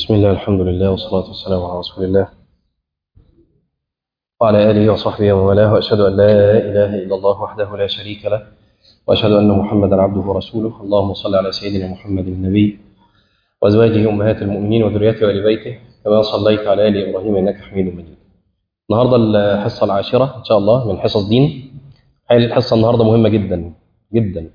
بسم الله الحمد لله والصلاة والسلام على رسول الله وعلى آله وصحبه ومن والاه وأشهد أن لا إله إلا الله وحده لا شريك له وأشهد أن محمدا عبده ورسوله اللهم صل على سيدنا محمد النبي وأزواجه أمهات المؤمنين وذريته وآل بيته كما صليت على آل إبراهيم إنك حميد مجيد النهاردة الحصة العاشرة إن شاء الله من حصص دين هذه الحصة النهاردة مهمة جدا جدا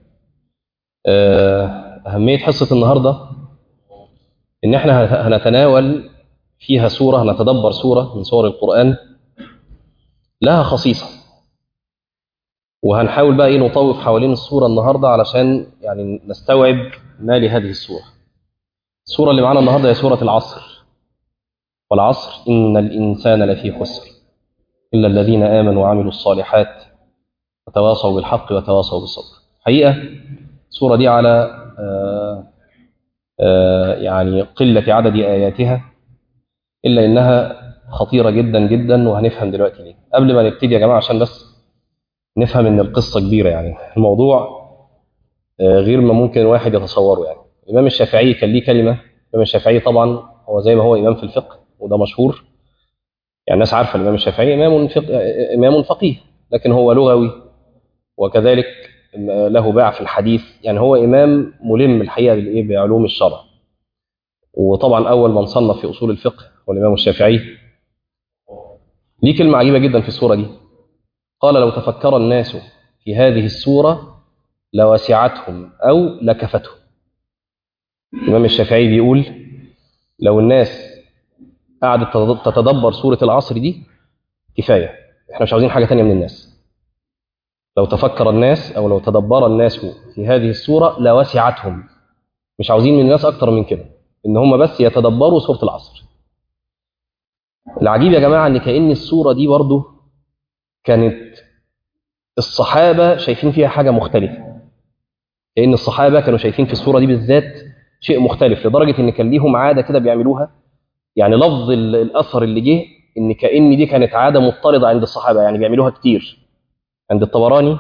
أهمية حصة النهاردة إن إحنا هنتناول فيها سورة هنتدبر سورة من سور القرآن لها خصيصة وهنحاول بقى إيه نطوف حوالين السورة النهاردة علشان يعني نستوعب ما لهذه السورة السورة اللي معانا النهاردة هي سورة العصر والعصر إن الإنسان لفي خسر إلا الذين آمنوا وعملوا الصالحات وتواصوا بالحق وتواصوا بالصبر حقيقة السورة دي على آآ آآ يعني قلة عدد آياتها إلا إنها خطيرة جدا جدا وهنفهم دلوقتي ليه قبل ما نبتدي يا جماعة عشان بس نفهم إن القصة كبيرة يعني الموضوع غير ما ممكن الواحد يتصوره يعني الإمام الشافعي كان ليه كلمة الإمام الشافعي طبعا هو زي ما هو إمام في الفقه وده مشهور يعني الناس عارفة الإمام الشافعي إمام فقه إمام فقيه لكن هو لغوي وكذلك له باع في الحديث يعني هو إمام ملم الحقيقة بالإيه بعلوم الشرع وطبعا أول من صنف في أصول الفقه هو الإمام الشافعي ليه كلمة عجيبة جدا في السورة دي قال لو تفكر الناس في هذه السورة لوسعتهم أو لكفتهم الإمام الشافعي بيقول لو الناس قعدت تتدبر سورة العصر دي كفاية احنا مش عاوزين حاجة تانية من الناس لو تفكر الناس أو لو تدبر الناس في هذه السورة لوسعتهم مش عاوزين من الناس أكتر من كده إن هم بس يتدبروا سورة العصر العجيب يا جماعة إن كأن السورة دي برضو كانت الصحابة شايفين فيها حاجة مختلفة كأن الصحابة كانوا شايفين في السورة دي بالذات شيء مختلف لدرجة إن كان ليهم عادة كده بيعملوها يعني لفظ الأثر اللي جه إن كأن دي كانت عادة مضطردة عند الصحابة يعني بيعملوها كتير عند الطبراني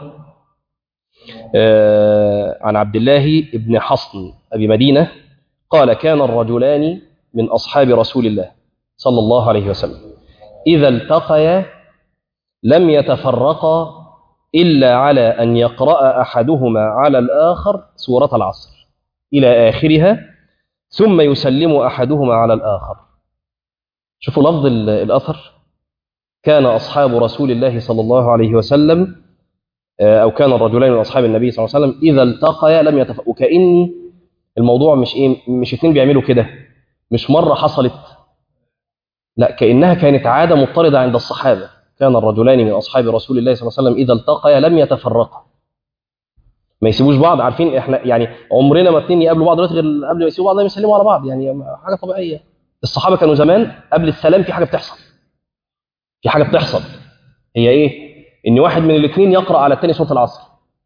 آه عن عبد الله بن حصن أبي مدينة قال كان الرجلان من أصحاب رسول الله صلى الله عليه وسلم إذا التقيا لم يتفرقا إلا على أن يقرأ أحدهما على الآخر سورة العصر إلى آخرها ثم يسلم أحدهما على الآخر شوفوا لفظ الأثر كان أصحاب رسول الله صلى الله عليه وسلم أو كان الرجلين من أصحاب النبي صلى الله عليه وسلم إذا التقيا لم يتفرقا وكأن الموضوع مش إيه مش اتنين بيعملوا كده مش مرة حصلت لا كأنها كانت عادة مضطردة عند الصحابة كان الرجلان من أصحاب رسول الله صلى الله عليه وسلم إذا التقيا لم يتفرقا ما يسيبوش بعض عارفين احنا يعني عمرنا ما اتنين يقابلوا بعض دلوقتي غير قبل ما يسيبوا بعض يسلموا على بعض يعني حاجة طبيعية الصحابة كانوا زمان قبل السلام في حاجة بتحصل في حاجة بتحصل هي ايه ان واحد من الاثنين يقرأ على الثاني سورة العصر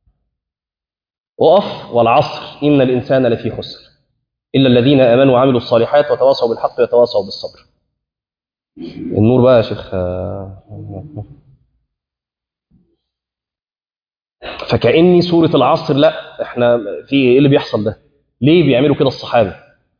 وقف والعصر إن الإنسان لفي خسر إلا الذين آمنوا وعملوا الصالحات وتواصوا بالحق وتواصوا بالصبر النور بقى يا شيخ فكأني سورة العصر لا احنا في ايه اللي بيحصل ده ليه بيعملوا كده الصحابة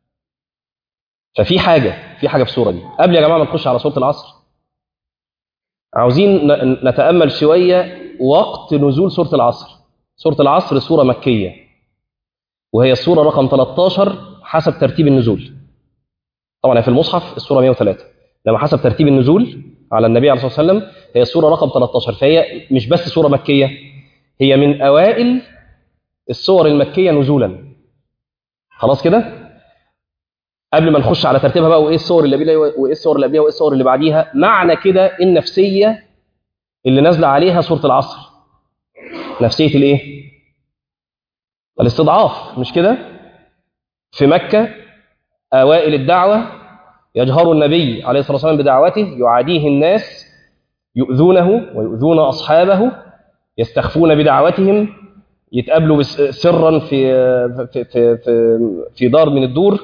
ففي حاجة في حاجة في السورة دي قبل يا جماعة ما نخش على سورة العصر عاوزين نتأمل شوية وقت نزول سورة العصر سورة العصر سورة مكية وهي السورة رقم 13 حسب ترتيب النزول طبعا في المصحف السورة 103 لما حسب ترتيب النزول على النبي عليه الصلاة والسلام هي السورة رقم 13 فهي مش بس سورة مكية هي من أوائل السور المكية نزولا خلاص كده قبل ما نخش على ترتيبها بقى وايه السور اللي قبلها وايه السور اللي قبلها وايه السور اللي بعديها معنى كده النفسيه اللي نازله عليها سوره العصر نفسيه الايه الاستضعاف مش كده في مكه اوائل الدعوه يجهر النبي عليه الصلاه والسلام بدعوته يعاديه الناس يؤذونه ويؤذون اصحابه يستخفون بدعوتهم يتقابلوا سرا في في في في, في دار من الدور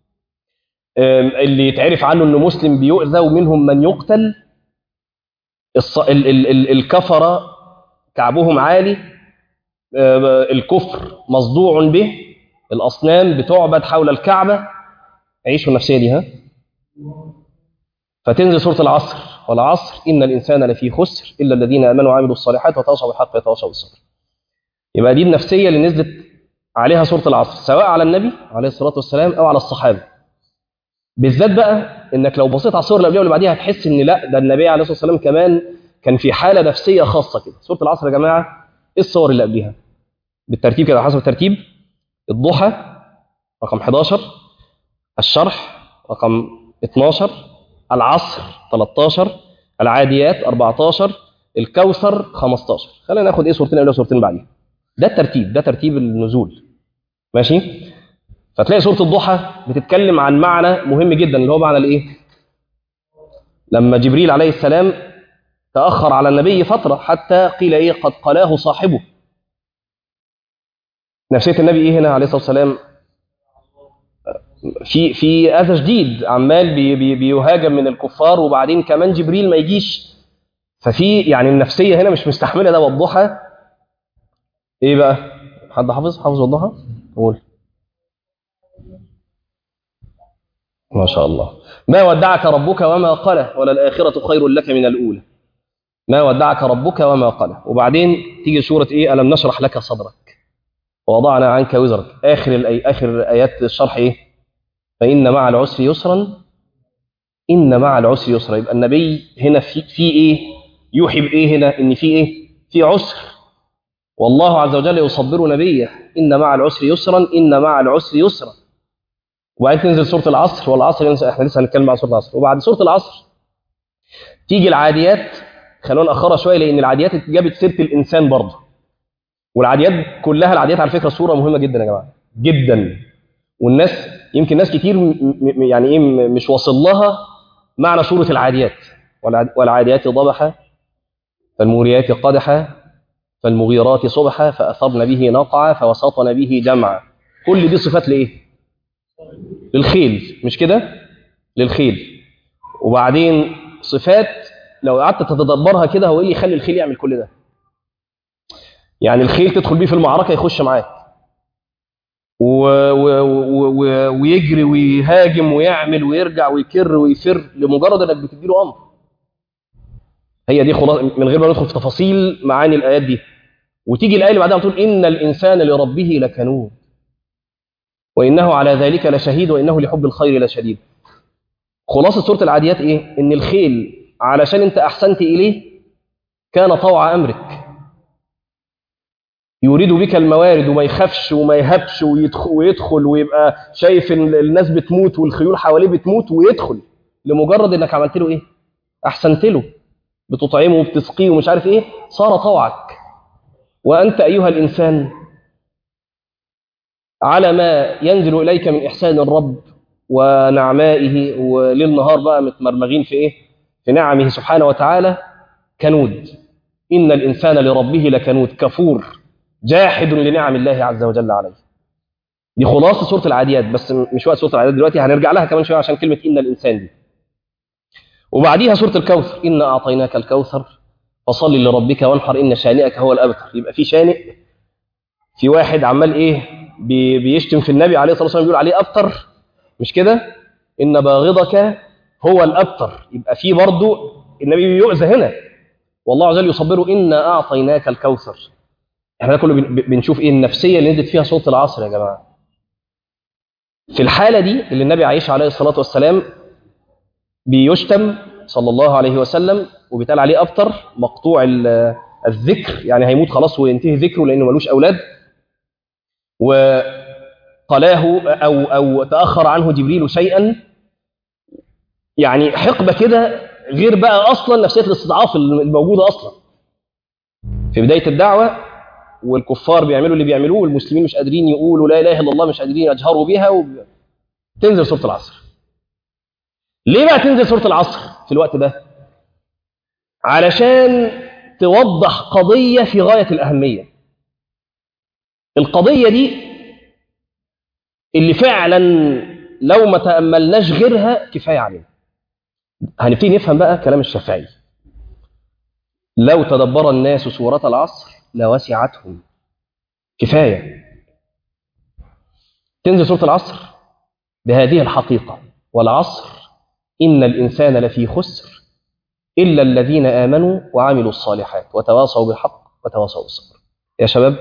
اللي يتعرف عنه انه مسلم بيؤذى ومنهم من يقتل الص... ال... ال... ال... الكفره كعبهم عالي الكفر مصدوع به الاصنام بتعبد حول الكعبه عيشوا النفسيه دي ها فتنزل سورة العصر والعصر إن الإنسان لفي خسر إلا الذين آمنوا وعملوا الصالحات وتواصوا بالحق وتواصوا بالصبر يبقى دي النفسية اللي نزلت عليها سورة العصر سواء على النبي عليه الصلاة والسلام أو على الصحابة بالذات بقى إنك لو بصيت على الصور اللي قبلها واللي بعديها هتحس إن لا ده النبي عليه الصلاة والسلام كمان كان في حالة نفسية خاصة كده سورة العصر يا جماعة إيه الصور اللي قبلها بالترتيب كده على حسب الترتيب الضحى رقم 11 الشرح رقم 12 العصر 13 العاديات 14 الكوثر 15 خلينا ناخد ايه صورتين قبل صورتين بعدين ده الترتيب ده ترتيب النزول ماشي فتلاقي سوره الضحى بتتكلم عن معنى مهم جدا اللي هو معنى الايه لما جبريل عليه السلام تاخر على النبي فتره حتى قيل ايه قد قلاه صاحبه نفسيه النبي ايه هنا عليه الصلاه والسلام في في اذى شديد عمال بي بي بيهاجم من الكفار وبعدين كمان جبريل ما يجيش ففي يعني النفسيه هنا مش مستحمله ده والضحى ايه بقى حد حافظ حافظ والضحى قول ما شاء الله ما ودعك ربك وما قلى وللآخرة خير لك من الأولى ما ودعك ربك وما قلى وبعدين تيجي سورة إيه ألم نشرح لك صدرك ووضعنا عنك وزرك آخر الأي... آخر آيات الشرح إيه فإن مع العسر يسرا إن مع العسر يسرا يبقى النبي هنا في, في إيه يوحي بإيه هنا إن في إيه في عسر والله عز وجل يصبر نبيه إن مع العسر يسرا إن مع العسر يسرا وبعدين تنزل سورة العصر والعصر ينزل احنا لسه هنتكلم عن سورة العصر وبعد سورة العصر تيجي العاديات خلونا نأخرها شوية لأن العاديات جابت سيرة الإنسان برضه والعاديات كلها العاديات على فكرة صورة مهمة جدا يا جماعة جدا والناس يمكن ناس كتير يعني ايه مش واصل لها معنى سورة العاديات والعاديات ضبحا فالموريات قدحا فالمغيرات صبحا فأثرن به نقعا فوسطن به جمعا كل دي صفات لإيه؟ للخيل مش كده؟ للخيل وبعدين صفات لو قعدت تتدبرها كده هو ايه اللي يخلي الخيل يعمل كل ده؟ يعني الخيل تدخل بيه في المعركة يخش معاك و... و... و... ويجري ويهاجم ويعمل ويرجع ويكر ويفر لمجرد انك بتديله امر هي دي خلاص من غير ما ندخل في تفاصيل معاني الايات دي وتيجي الايه اللي بعدها تقول ان الانسان لربه لكنود وانه على ذلك لشهيد وانه لحب الخير لشديد خلاصه سوره العاديات ايه ان الخيل علشان انت احسنت اليه كان طوع امرك يريد بك الموارد وما يخافش وما يهبش ويدخل, ويدخل ويبقى شايف ان الناس بتموت والخيول حواليه بتموت ويدخل لمجرد انك عملت له ايه احسنت له بتطعمه وبتسقيه ومش عارف ايه صار طوعك وانت ايها الانسان على ما ينزل اليك من احسان الرب ونعمائه وليل نهار بقى متمرمغين في ايه في نعمه سبحانه وتعالى كنود ان الانسان لربه لكنود كفور جاحد لنعم الله عز وجل عليه دي خلاصه سوره العاديات بس مش وقت سوره العاديات دلوقتي هنرجع لها كمان شويه عشان كلمه ان الانسان دي وبعديها سوره الكوثر انا اعطيناك الكوثر فصل لربك وانحر ان شانئك هو الابتر يبقى في شانئ في واحد عمال ايه بي بيشتم في النبي عليه الصلاه والسلام بيقول عليه ابتر مش كده ان باغضك هو الابتر يبقى في برضه النبي بيؤذى هنا والله عز وجل يصبره انا اعطيناك الكوثر احنا ده كله بنشوف ايه النفسيه اللي نزلت فيها صوت العصر يا جماعه في الحاله دي اللي النبي عايش عليه الصلاه والسلام بيشتم صلى الله عليه وسلم وبيتقال عليه ابتر مقطوع الذكر يعني هيموت خلاص وينتهي ذكره لانه ملوش اولاد وقلاه او او تاخر عنه جبريل شيئا يعني حقبه كده غير بقى اصلا نفسيه الاستضعاف الموجوده اصلا في بدايه الدعوه والكفار بيعملوا اللي بيعملوه والمسلمين مش قادرين يقولوا لا اله الا الله مش قادرين يجهروا بيها وب... تنزل سوره العصر ليه بقى تنزل سوره العصر في الوقت ده علشان توضح قضيه في غايه الاهميه القضيه دي اللي فعلا لو ما تاملناش غيرها كفايه علينا هنبتدي نفهم بقى كلام الشافعي لو تدبر الناس سوره العصر لوسعتهم كفاية تنزل سورة العصر بهذه الحقيقة والعصر إن الإنسان لفي خسر إلا الذين آمنوا وعملوا الصالحات وتواصوا بالحق وتواصوا بالصبر يا شباب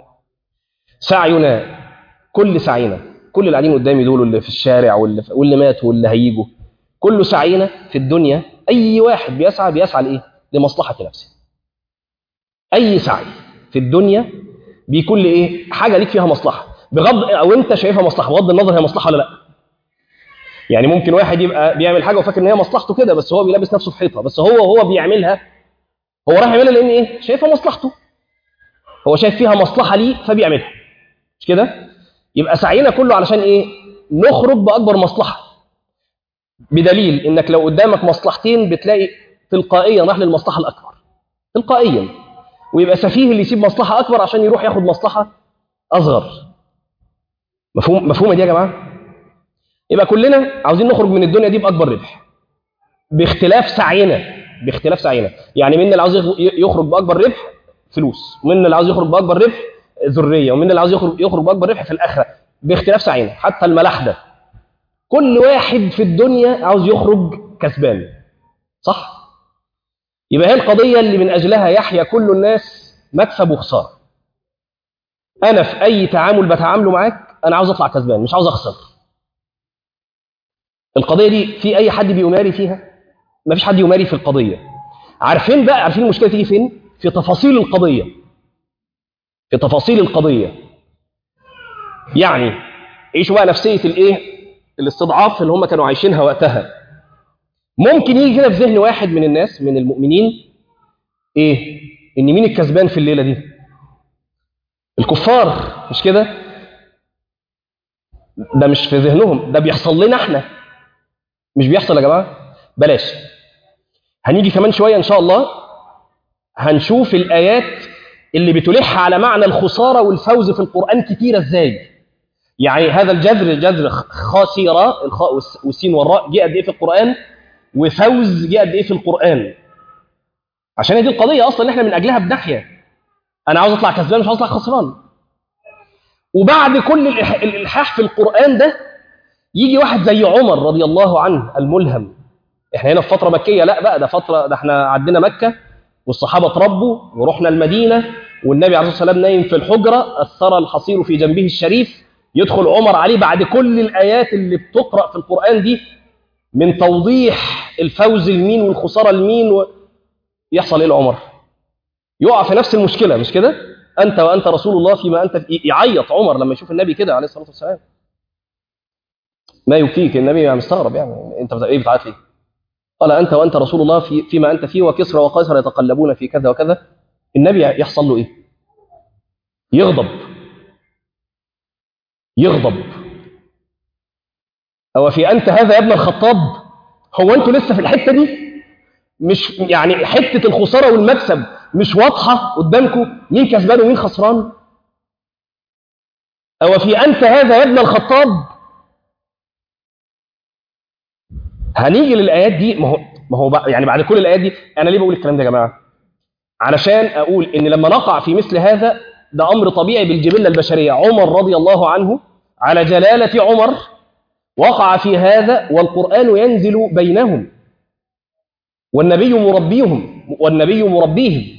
سعينا كل سعينا كل اللي قاعدين قدامي دول اللي في الشارع واللي, واللي ماتوا واللي هيجوا كل سعينا في الدنيا أي واحد بيسعى بيسعى لإيه؟ لمصلحة نفسه أي سعي في الدنيا بيكون لإيه؟ حاجة ليك فيها مصلحة بغض أو أنت شايفها مصلحة بغض النظر هي مصلحة ولا لأ يعني ممكن واحد يبقى بيعمل حاجة وفاكر إن هي مصلحته كده بس هو بيلبس نفسه في حيطة بس هو هو بيعملها هو راح يعملها لأن إيه؟ شايفها مصلحته هو شايف فيها مصلحة ليه فبيعملها مش كده؟ يبقى سعينا كله علشان إيه؟ نخرج بأكبر مصلحة بدليل إنك لو قدامك مصلحتين بتلاقي تلقائيا راح للمصلحة الأكبر تلقائيا ويبقى سفيه اللي يسيب مصلحة أكبر عشان يروح ياخد مصلحة أصغر مفهوم مفهومة دي يا جماعة؟ يبقى كلنا عاوزين نخرج من الدنيا دي بأكبر ربح باختلاف سعينا باختلاف سعينا يعني منا اللي عاوز يخرج بأكبر ربح فلوس ومنا اللي عاوز يخرج بأكبر ربح ذرية ومنا اللي عاوز يخرج يخرج بأكبر ربح في الآخرة باختلاف سعينا حتى الملاحدة كل واحد في الدنيا عاوز يخرج كسبان صح؟ يبقى هي القضية اللي من أجلها يحيا كل الناس مكسب وخسارة أنا في أي تعامل بتعامله معاك أنا عاوز أطلع كسبان مش عاوز أخسر القضية دي في أي حد بيماري فيها؟ ما فيش حد يماري في القضية عارفين بقى عارفين المشكلة تيجي فين؟ في تفاصيل القضية في تفاصيل القضية يعني عيشوا بقى نفسية الإيه؟ الاستضعاف اللي هم كانوا عايشينها وقتها ممكن يجي كده في ذهن واحد من الناس من المؤمنين ايه ان مين الكسبان في الليله دي الكفار مش كده ده مش في ذهنهم ده بيحصل لنا احنا مش بيحصل يا جماعه بلاش هنيجي كمان شويه ان شاء الله هنشوف الايات اللي بتلح على معنى الخساره والفوز في القران كتيره ازاي يعني هذا الجذر جذر خاسره الخاء والسين والراء جه قد ايه في القران وفوز جه قد ايه في القران عشان هي دي القضيه اصلا اللي احنا من اجلها بنحيا انا عاوز اطلع كسبان مش عاوز اطلع خسران وبعد كل الالحاح في القران ده يجي واحد زي عمر رضي الله عنه الملهم احنا هنا في فتره مكيه لا بقى ده فتره ده احنا عدينا مكه والصحابه اتربوا ورحنا المدينه والنبي عليه الصلاه والسلام نايم في الحجره اثر الحصير في جنبه الشريف يدخل عمر عليه بعد كل الآيات اللي بتقرأ في القرآن دي من توضيح الفوز المين والخسارة المين و... يحصل إيه لعمر يقع في نفس المشكلة مش كده أنت وأنت رسول الله فيما أنت في... يعيط عمر لما يشوف النبي كده عليه الصلاة والسلام ما يبكيك النبي مستغرب يعني أنت إيه بتعيط ليه قال أنت وأنت رسول الله في... فيما أنت فيه وكسرى وقيصر يتقلبون في كذا وكذا النبي يحصل له إيه يغضب يغضب هو في أنت هذا يا ابن الخطاب هو أنتوا لسه في الحتة دي مش يعني حتة الخسارة والمكسب مش واضحة قدامكم مين كسبان ومين خسران أو في أنت هذا يا ابن الخطاب هنيجي للآيات دي ما هو ما هو بقى يعني بعد كل الآيات دي أنا ليه بقول الكلام ده يا جماعة علشان أقول إن لما نقع في مثل هذا ده أمر طبيعي بالجبلة البشرية عمر رضي الله عنه على جلالة عمر وقع في هذا والقرآن ينزل بينهم والنبي مربيهم والنبي مربيهم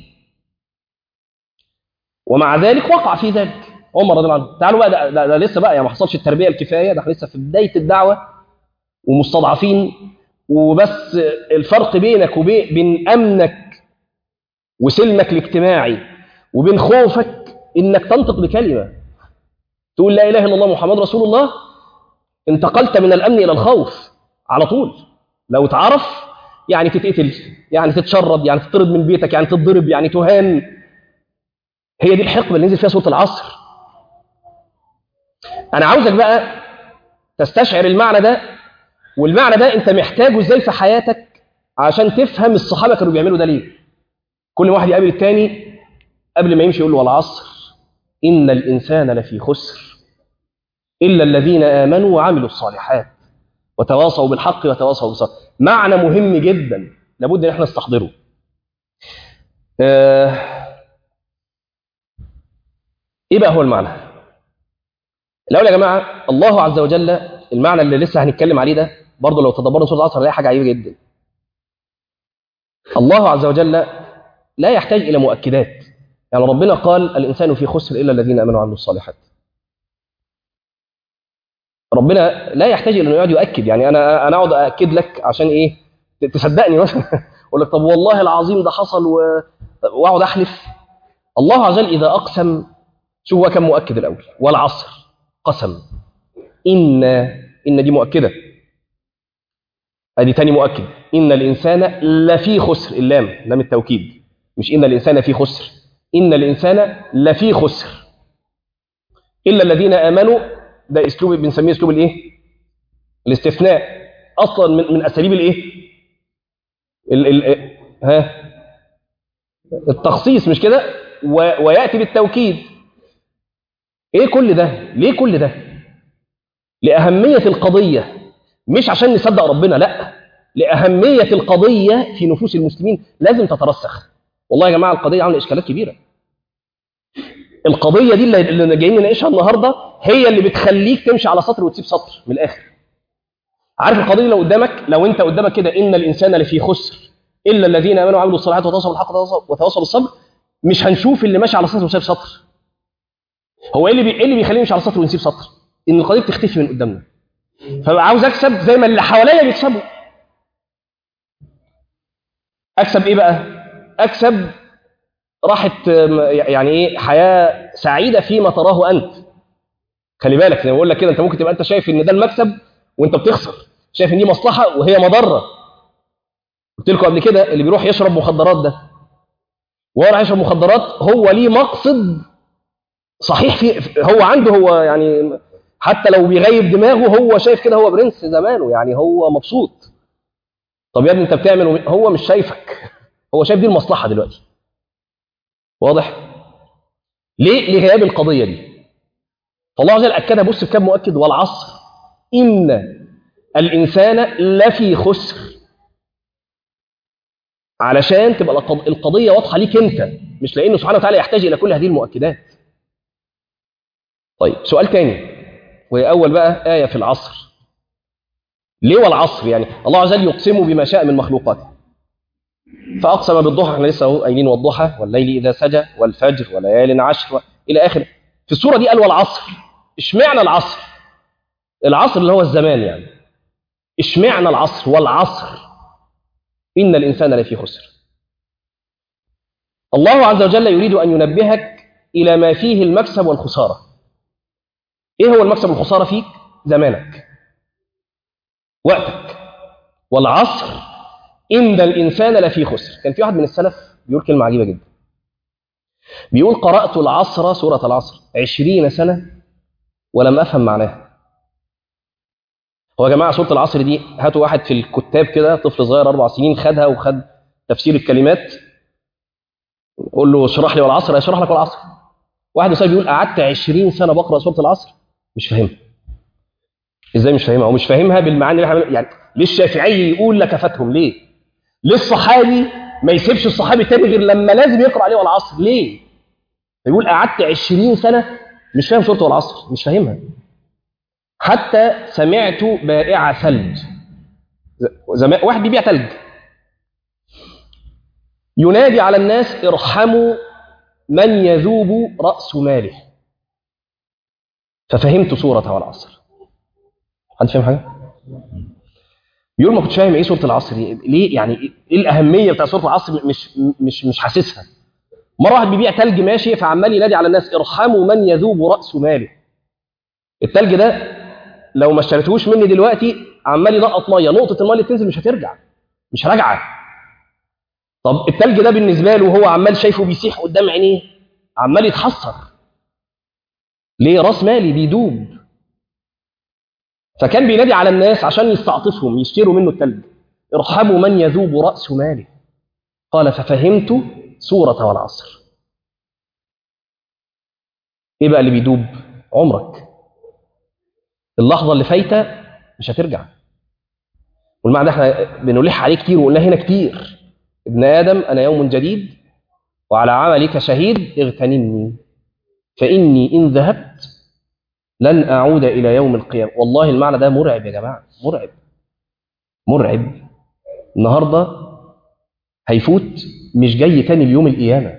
ومع ذلك وقع في ذلك عمر رضي الله عنه تعالوا بقى ده, ده, ده لسه بقى يعني ما حصلش التربية الكفاية ده لسه في بداية الدعوة ومستضعفين وبس الفرق بينك وبين أمنك وسلمك الاجتماعي وبين خوفك انك تنطق بكلمه تقول لا اله الا الله محمد رسول الله انتقلت من الامن الى الخوف على طول لو اتعرف يعني تتقتل يعني تتشرد يعني تطرد من بيتك يعني تتضرب يعني تهان هي دي الحقبه اللي نزل فيها سوره العصر انا عاوزك بقى تستشعر المعنى ده والمعنى ده انت محتاجه ازاي في حياتك عشان تفهم الصحابه كانوا بيعملوا ده ليه كل واحد يقابل التاني قبل ما يمشي يقول له والعصر إن الإنسان لفي خسر إلا الذين آمنوا وعملوا الصالحات وتواصوا بالحق وتواصوا بالصبر معنى مهم جدا لابد ان احنا نستحضره آه ايه بقى هو المعنى الاول يا جماعه الله عز وجل المعنى اللي لسه هنتكلم عليه ده برضه لو تدبرنا سوره العصر هنلاقي حاجه عجيبه جدا الله عز وجل لا يحتاج الى مؤكدات يعني ربنا قال الانسان في خسر الا الذين امنوا وعملوا الصالحات ربنا لا يحتاج الى انه يقعد يؤكد يعني انا انا اقعد ااكد لك عشان ايه تصدقني مثلا اقول لك طب والله العظيم ده حصل و... واقعد احلف الله عز وجل اذا اقسم شوف هو كم مؤكد الاول والعصر قسم ان ان دي مؤكده ادي تاني مؤكد ان الانسان لفي خسر اللام لام التوكيد مش ان الانسان في خسر ان الانسان لفي خسر الا الذين امنوا ده اسلوب بنسميه اسلوب الايه الاستثناء اصلا من من اساليب الايه ال ال ها التخصيص مش كده و- وياتي بالتوكيد ايه كل ده ليه كل ده لاهميه القضيه مش عشان نصدق ربنا لا لاهميه القضيه في نفوس المسلمين لازم تترسخ والله يا جماعه القضيه عامله اشكالات كبيره القضيه دي اللي اللي جايين نناقشها النهارده هي اللي بتخليك تمشي على سطر وتسيب سطر من الاخر عارف القضيه لو قدامك لو انت قدامك كده ان الانسان لفي خسر الا الذين امنوا وعملوا الصالحات وتواصوا بالحق وتواصوا- وتواصوا بالصبر مش هنشوف اللي ماشي على سطر وسايب سطر هو ايه اللي بي... ايه اللي بيخليني مش على سطر ونسيب سطر ان القضيه بتختفي من قدامنا فبقى عاوز اكسب زي ما اللي حواليا بيكسبوا اكسب ايه بقى اكسب راحت آم، يعني ايه حياه سعيده فيما تراه انت خلي بالك زي ما بقول لك كده انت ممكن تبقى انت شايف ان ده المكسب وانت بتخسر شايف ان دي مصلحه وهي مضره قلت لكم قبل كده اللي بيروح يشرب مخدرات ده وهو رايح يشرب مخدرات هو ليه مقصد صحيح في هو عنده هو يعني حتى لو بيغيب دماغه هو شايف كده هو برنس زمانه يعني هو مبسوط طب يا ابني انت بتعمل وم- هو مش شايفك هو شايف دي المصلحه دلوقتي واضح ليه لغياب القضيه دي فالله عز وجل اكدها بص في كام مؤكد والعصر ان الانسان لفي خسر علشان تبقى القض- القضيه واضحه ليك انت مش لانه سبحانه وتعالى يحتاج الى كل هذه المؤكدات طيب سؤال تاني وهي اول بقى ايه في العصر ليه والعصر يعني الله عز وجل يقسم بما شاء من مخلوقاته فاقسم بالضحى احنا لسه اهو قايلين والضحى والليل اذا سجى والفجر وليال عشر الى اخره في السوره دي قال والعصر اشمعنى العصر العصر اللي هو الزمان يعني اشمعنى العصر والعصر ان الانسان لفي خسر الله عز وجل يريد ان ينبهك الى ما فيه المكسب والخساره ايه هو المكسب والخساره فيك زمانك وقتك والعصر ان الانسان لفي خسر كان في واحد من السلف بيقول كلمه عجيبه جدا بيقول قرات العصر سوره العصر عشرين سنه ولم افهم معناها هو يا جماعه سوره العصر دي هاتوا واحد في الكتاب كده طفل صغير اربع سنين خدها وخد تفسير الكلمات قول له اشرح لي والعصر هيشرح لك والعصر واحد مثلا بيقول قعدت 20 سنه بقرا سوره العصر مش فاهمها ازاي مش فاهمها هو مش فاهمها بالمعاني اللي احنا يعني ليه الشافعي يقول لكفتهم ليه ليه الصحابي ما يسيبش الصحابي التاني غير لما لازم يقرا عليه والعصر ليه يقول قعدت 20 سنه مش فاهم سوره والعصر مش فاهمها حتى سمعت بائع ثلج زمان واحد بيبيع ثلج ينادي على الناس ارحموا من يذوب رأس ماله ففهمت سورة والعصر حد فاهم حاجة؟ بيقول ما كنتش فاهم ايه سورة العصر دي ليه يعني ايه الأهمية بتاع سورة العصر مش مش مش حاسسها مرة واحد بيبيع تلج ماشي فعمال ينادي على الناس ارحموا من يذوب رأس ماله التلج ده لو ما اشتريتهوش مني دلوقتي عمال ينقط ميه نقطة الميه اللي بتنزل مش هترجع مش راجعة طب التلج ده بالنسبة له هو عمال شايفه بيسيح قدام عينيه عمال يتحسر ليه راس مالي بيدوب فكان بينادي على الناس عشان يستعطفهم يشتروا منه التلج ارحموا من يذوب رأس ماله قال ففهمت سورة والعصر ايه بقى اللي بيدوب عمرك اللحظة اللي فايتة مش هترجع والمعنى ده احنا بنلح عليه كتير وقلنا هنا كتير ابن آدم أنا يوم جديد وعلى عملك شهيد اغتنمني فإني إن ذهبت لن أعود إلى يوم القيامة والله المعنى ده مرعب يا جماعة مرعب مرعب النهارده هيفوت مش جاي تاني ليوم القيامه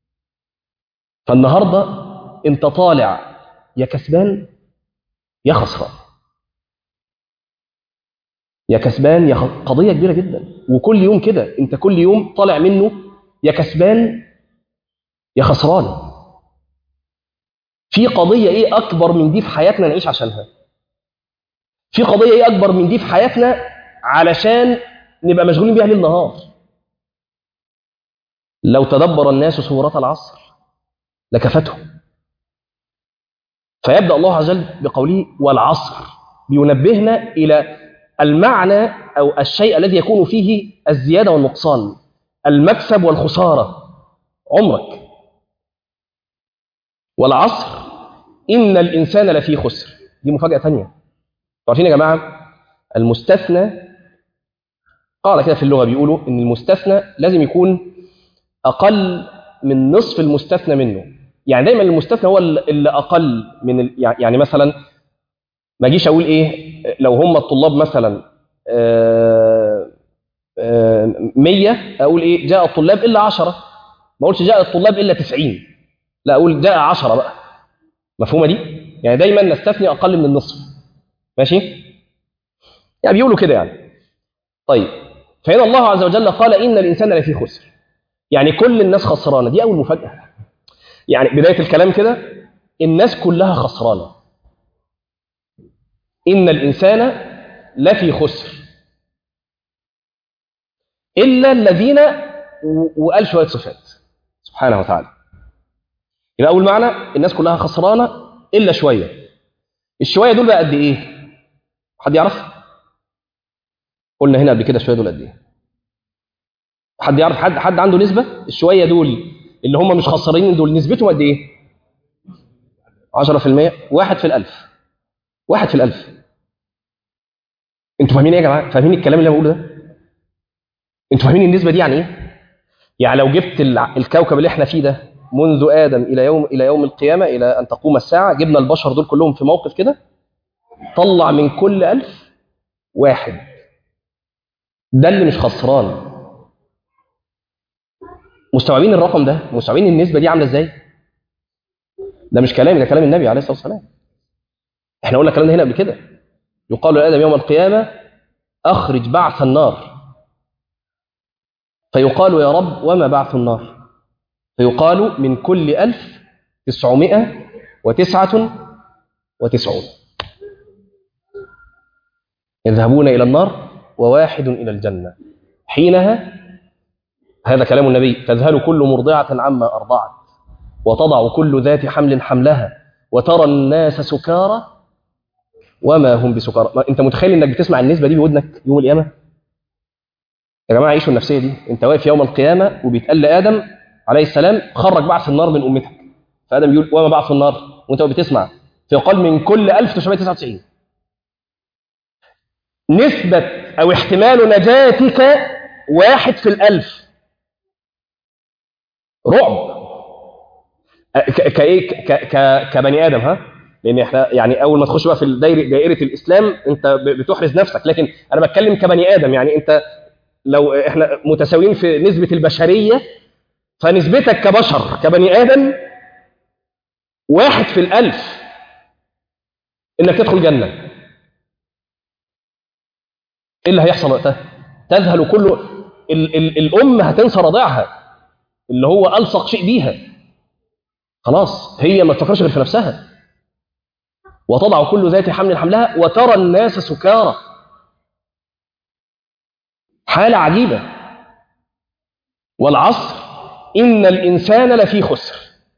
فالنهارده انت طالع يا كسبان يا خسران يا كسبان يا خ... قضيه كبيره جدا وكل يوم كده انت كل يوم طالع منه يا كسبان يا خسران في قضيه ايه اكبر من دي في حياتنا نعيش عشانها في قضيه ايه اكبر من دي في حياتنا علشان نبقى مشغولين بيها ليل نهار لو تدبر الناس سورة العصر لكفتهم فيبدأ الله عز وجل بقوله والعصر بينبهنا إلى المعنى أو الشيء الذي يكون فيه الزيادة والنقصان المكسب والخسارة عمرك والعصر إن الإنسان لفي خسر دي مفاجأة ثانية عارفين يا جماعة المستثنى قال كده في اللغة بيقولوا إن المستثنى لازم يكون أقل من نصف المستثنى منه يعني دايما المستثنى هو اللي أقل من ال... يعني مثلا ما اجيش أقول إيه لو هم الطلاب مثلا آه، آه، 100 أقول إيه جاء الطلاب إلا 10 ما أقولش جاء الطلاب إلا 90 لا أقول جاء 10 بقى مفهومة دي؟ يعني دايما نستثني أقل من النصف ماشي؟ يعني بيقولوا كده يعني طيب فهنا الله عز وجل قال إن الإنسان لفي خسر يعني كل الناس خسرانة دي أول مفاجأة يعني بداية الكلام كده الناس كلها خسرانة إن الإنسان لفي خسر إلا الذين وقال شوية صفات سبحانه وتعالى يبقى أول معنى الناس كلها خسرانة إلا شوية الشوية دول بقى قد إيه؟ حد يعرف؟ قلنا هنا قبل كده شوية دول قد إيه؟ حد يعرف حد حد عنده نسبة؟ الشوية دول اللي هم مش خسرانين دول نسبتهم قد إيه؟ 10% واحد في الألف واحد في الألف انتوا فاهمين ايه يا جماعه؟ فاهمين الكلام اللي انا بقوله ده؟ انتوا فاهمين النسبه دي يعني ايه؟ يعني لو جبت الكوكب اللي احنا فيه ده منذ ادم الى يوم الى يوم القيامه الى ان تقوم الساعه جبنا البشر دول كلهم في موقف كده طلع من كل ألف واحد ده اللي مش خسران مستوعبين الرقم ده مستوعبين النسبه دي عامله ازاي ده مش كلامي ده كلام النبي عليه الصلاه والسلام احنا قلنا الكلام ده هنا قبل كده يقال لآدم يوم القيامة أخرج بعث النار فيقال يا رب وما بعث النار فيقال من كل ألف تسعمائة وتسعة وتسعون يذهبون إلى النار وواحد إلى الجنة حينها هذا كلام النبي تذهل كل مرضعة عما أرضعت وتضع كل ذات حمل حملها وترى الناس سكارى وما هم بسكارى انت متخيل انك بتسمع النسبه دي بودنك يوم القيامه يا جماعه عيشوا النفسيه دي انت واقف يوم القيامه وبيتقال لادم عليه السلام خرج بعث النار من امتك فادم بيقول وما بعث النار وانت بتسمع فيقال من كل 1999 نسبة أو احتمال نجاتك واحد في الألف رعب كايه كبني ادم ها لان احنا يعني اول ما تخش بقى في دايره دائره الاسلام انت بتحرز نفسك لكن انا بتكلم كبني ادم يعني انت لو احنا متساويين في نسبه البشريه فنسبتك كبشر كبني ادم واحد في الالف انك تدخل جنه ايه اللي هيحصل وقتها تذهل كل ال ال الام هتنسى رضاعها اللي هو الصق شيء بيها خلاص هي ما تفكرش غير في نفسها وتضع كل ذات حمل حملها وترى الناس سكارى حالة عجيبة والعصر إن الإنسان لفي خسر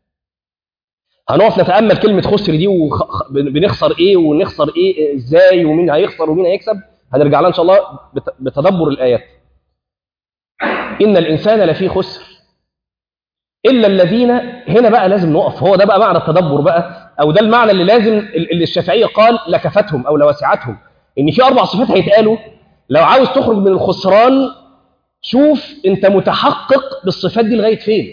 هنقف نتأمل كلمة خسر دي وبنخسر إيه ونخسر إيه إزاي ومين هيخسر ومين هيكسب هنرجع لها إن شاء الله بتدبر الآيات إن الإنسان لفي خسر إلا الذين هنا بقى لازم نقف هو ده بقى معنى التدبر بقى أو ده المعنى اللي لازم اللي الشافعية قال لكفتهم أو لوسعتهم إن في أربع صفات هيتقالوا لو عاوز تخرج من الخسران شوف أنت متحقق بالصفات دي لغاية فين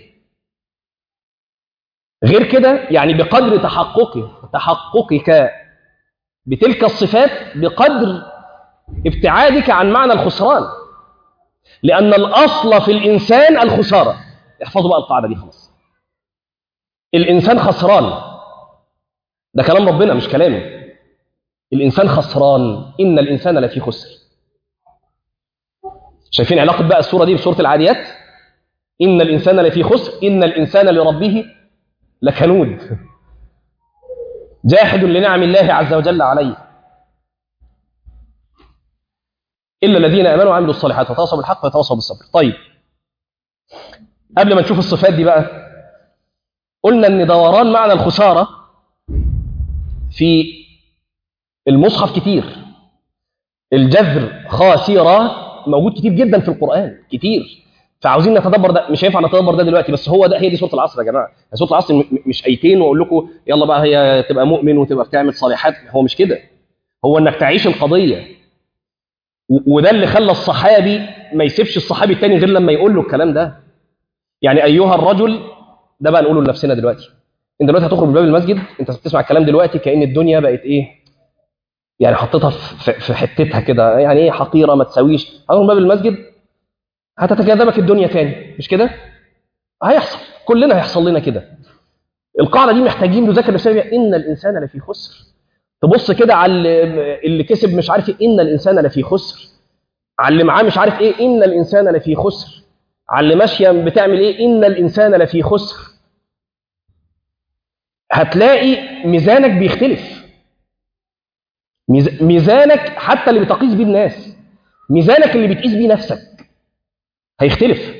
غير كده يعني بقدر تحققك تحققك بتلك الصفات بقدر ابتعادك عن معنى الخسران لأن الأصل في الإنسان الخسارة احفظوا بقى القاعدة دي خلاص الإنسان خسران ده كلام ربنا مش كلامي الإنسان خسران إن الإنسان لفي خسر شايفين علاقة بقى السورة دي بسورة العاديات إن الإنسان لفي خسر إن الإنسان لربه لكنود جاحد لنعم الله عز وجل عليه إلا الذين آمنوا وعملوا الصالحات وتواصوا بالحق وتواصوا بالصبر طيب قبل ما نشوف الصفات دي بقى قلنا ان دوران معنى الخسارة في المصحف كتير الجذر خاسرة موجود كتير جدا في القرآن كتير فعاوزين نتدبر ده مش هينفع نتدبر ده دلوقتي بس هو ده هي دي سوره العصر يا جماعه سوره العصر م- مش ايتين واقول لكم يلا بقى هي تبقى مؤمن وتبقى بتعمل صالحات هو مش كده هو انك تعيش القضيه و- وده اللي خلى الصحابي ما يسيبش الصحابي التاني غير لما يقول له الكلام ده يعني ايها الرجل ده بقى نقوله لنفسنا دلوقتي انت دلوقتي هتخرج من باب المسجد انت بتسمع الكلام دلوقتي كأن الدنيا بقت ايه يعني حطيتها في في حتتها كده يعني ايه حقيره ما تساويش هتخرج من باب المسجد هتتجاذبك الدنيا تاني مش كده هيحصل كلنا هيحصل لنا كده القاعده دي محتاجين نذاكر نفسنا بيها ان الانسان لفي خسر تبص كده على اللي- اللي كسب مش عارف ايه ان الانسان لفي خسر على اللي معاه مش عارف ايه ان الانسان لفي خسر على اللي ماشيه بتعمل ايه ان الانسان لفي خسر هتلاقي ميزانك بيختلف ميز- ميزانك حتى اللي بتقيس بيه الناس ميزانك اللي بتقيس بيه نفسك هيختلف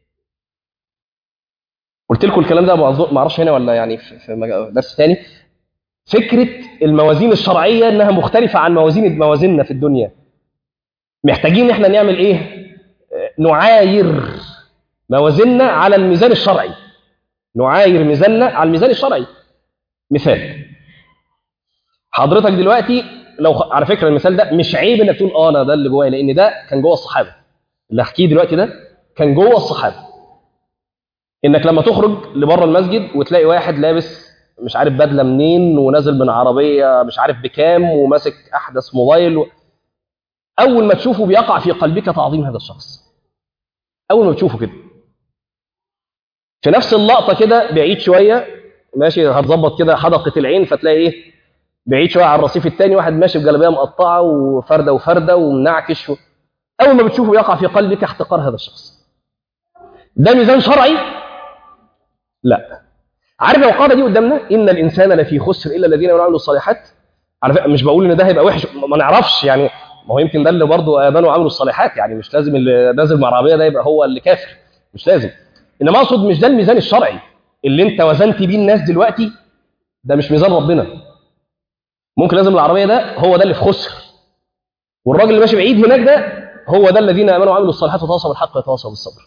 قلت لكم الكلام ده ما اعرفش هنا ولا يعني في في مج- درس تاني فكره الموازين الشرعيه انها مختلفه عن موازين موازيننا في الدنيا محتاجين احنا نعمل ايه آه، نعاير موازيننا على الميزان الشرعي نعاير ميزاننا على الميزان الشرعي مثال حضرتك دلوقتي لو خ... على فكره المثال ده مش عيب انك تقول اه انا ده اللي جوايا لان ده كان جوه الصحابه اللي هحكيه دلوقتي ده كان جوه الصحابه انك لما تخرج لبره المسجد وتلاقي واحد لابس مش عارف بدله منين ونازل من عربيه مش عارف بكام وماسك احدث موبايل و... اول ما تشوفه بيقع في قلبك تعظيم هذا الشخص اول ما تشوفه كده في نفس اللقطه كده بعيد شويه ماشي هتظبط كده حدقه العين فتلاقي ايه بعيد شويه على الرصيف الثاني واحد ماشي بجلابيه مقطعه وفرده وفرده ومنعكش و... اول ما بتشوفه يقع في قلبك احتقار هذا الشخص ده ميزان شرعي لا عارف لو القاعده دي قدامنا ان الانسان لفي خسر الا الذين آمنوا وعملوا الصالحات على فكره مش بقول ان ده هيبقى وحش ما ما نعرفش يعني ما هو يمكن ده اللي برضه امنوا وعملوا الصالحات يعني مش لازم اللي نازل مع العربيه ده يبقى هو اللي كافر مش لازم انما اقصد مش ده الميزان الشرعي اللي انت وزنت بيه الناس دلوقتي ده مش ميزان ربنا ممكن لازم العربيه ده هو ده اللي في خسر والراجل اللي ماشي بعيد هناك ده هو ده الذين امنوا وعملوا الصالحات وتواصوا بالحق وتواصوا بالصبر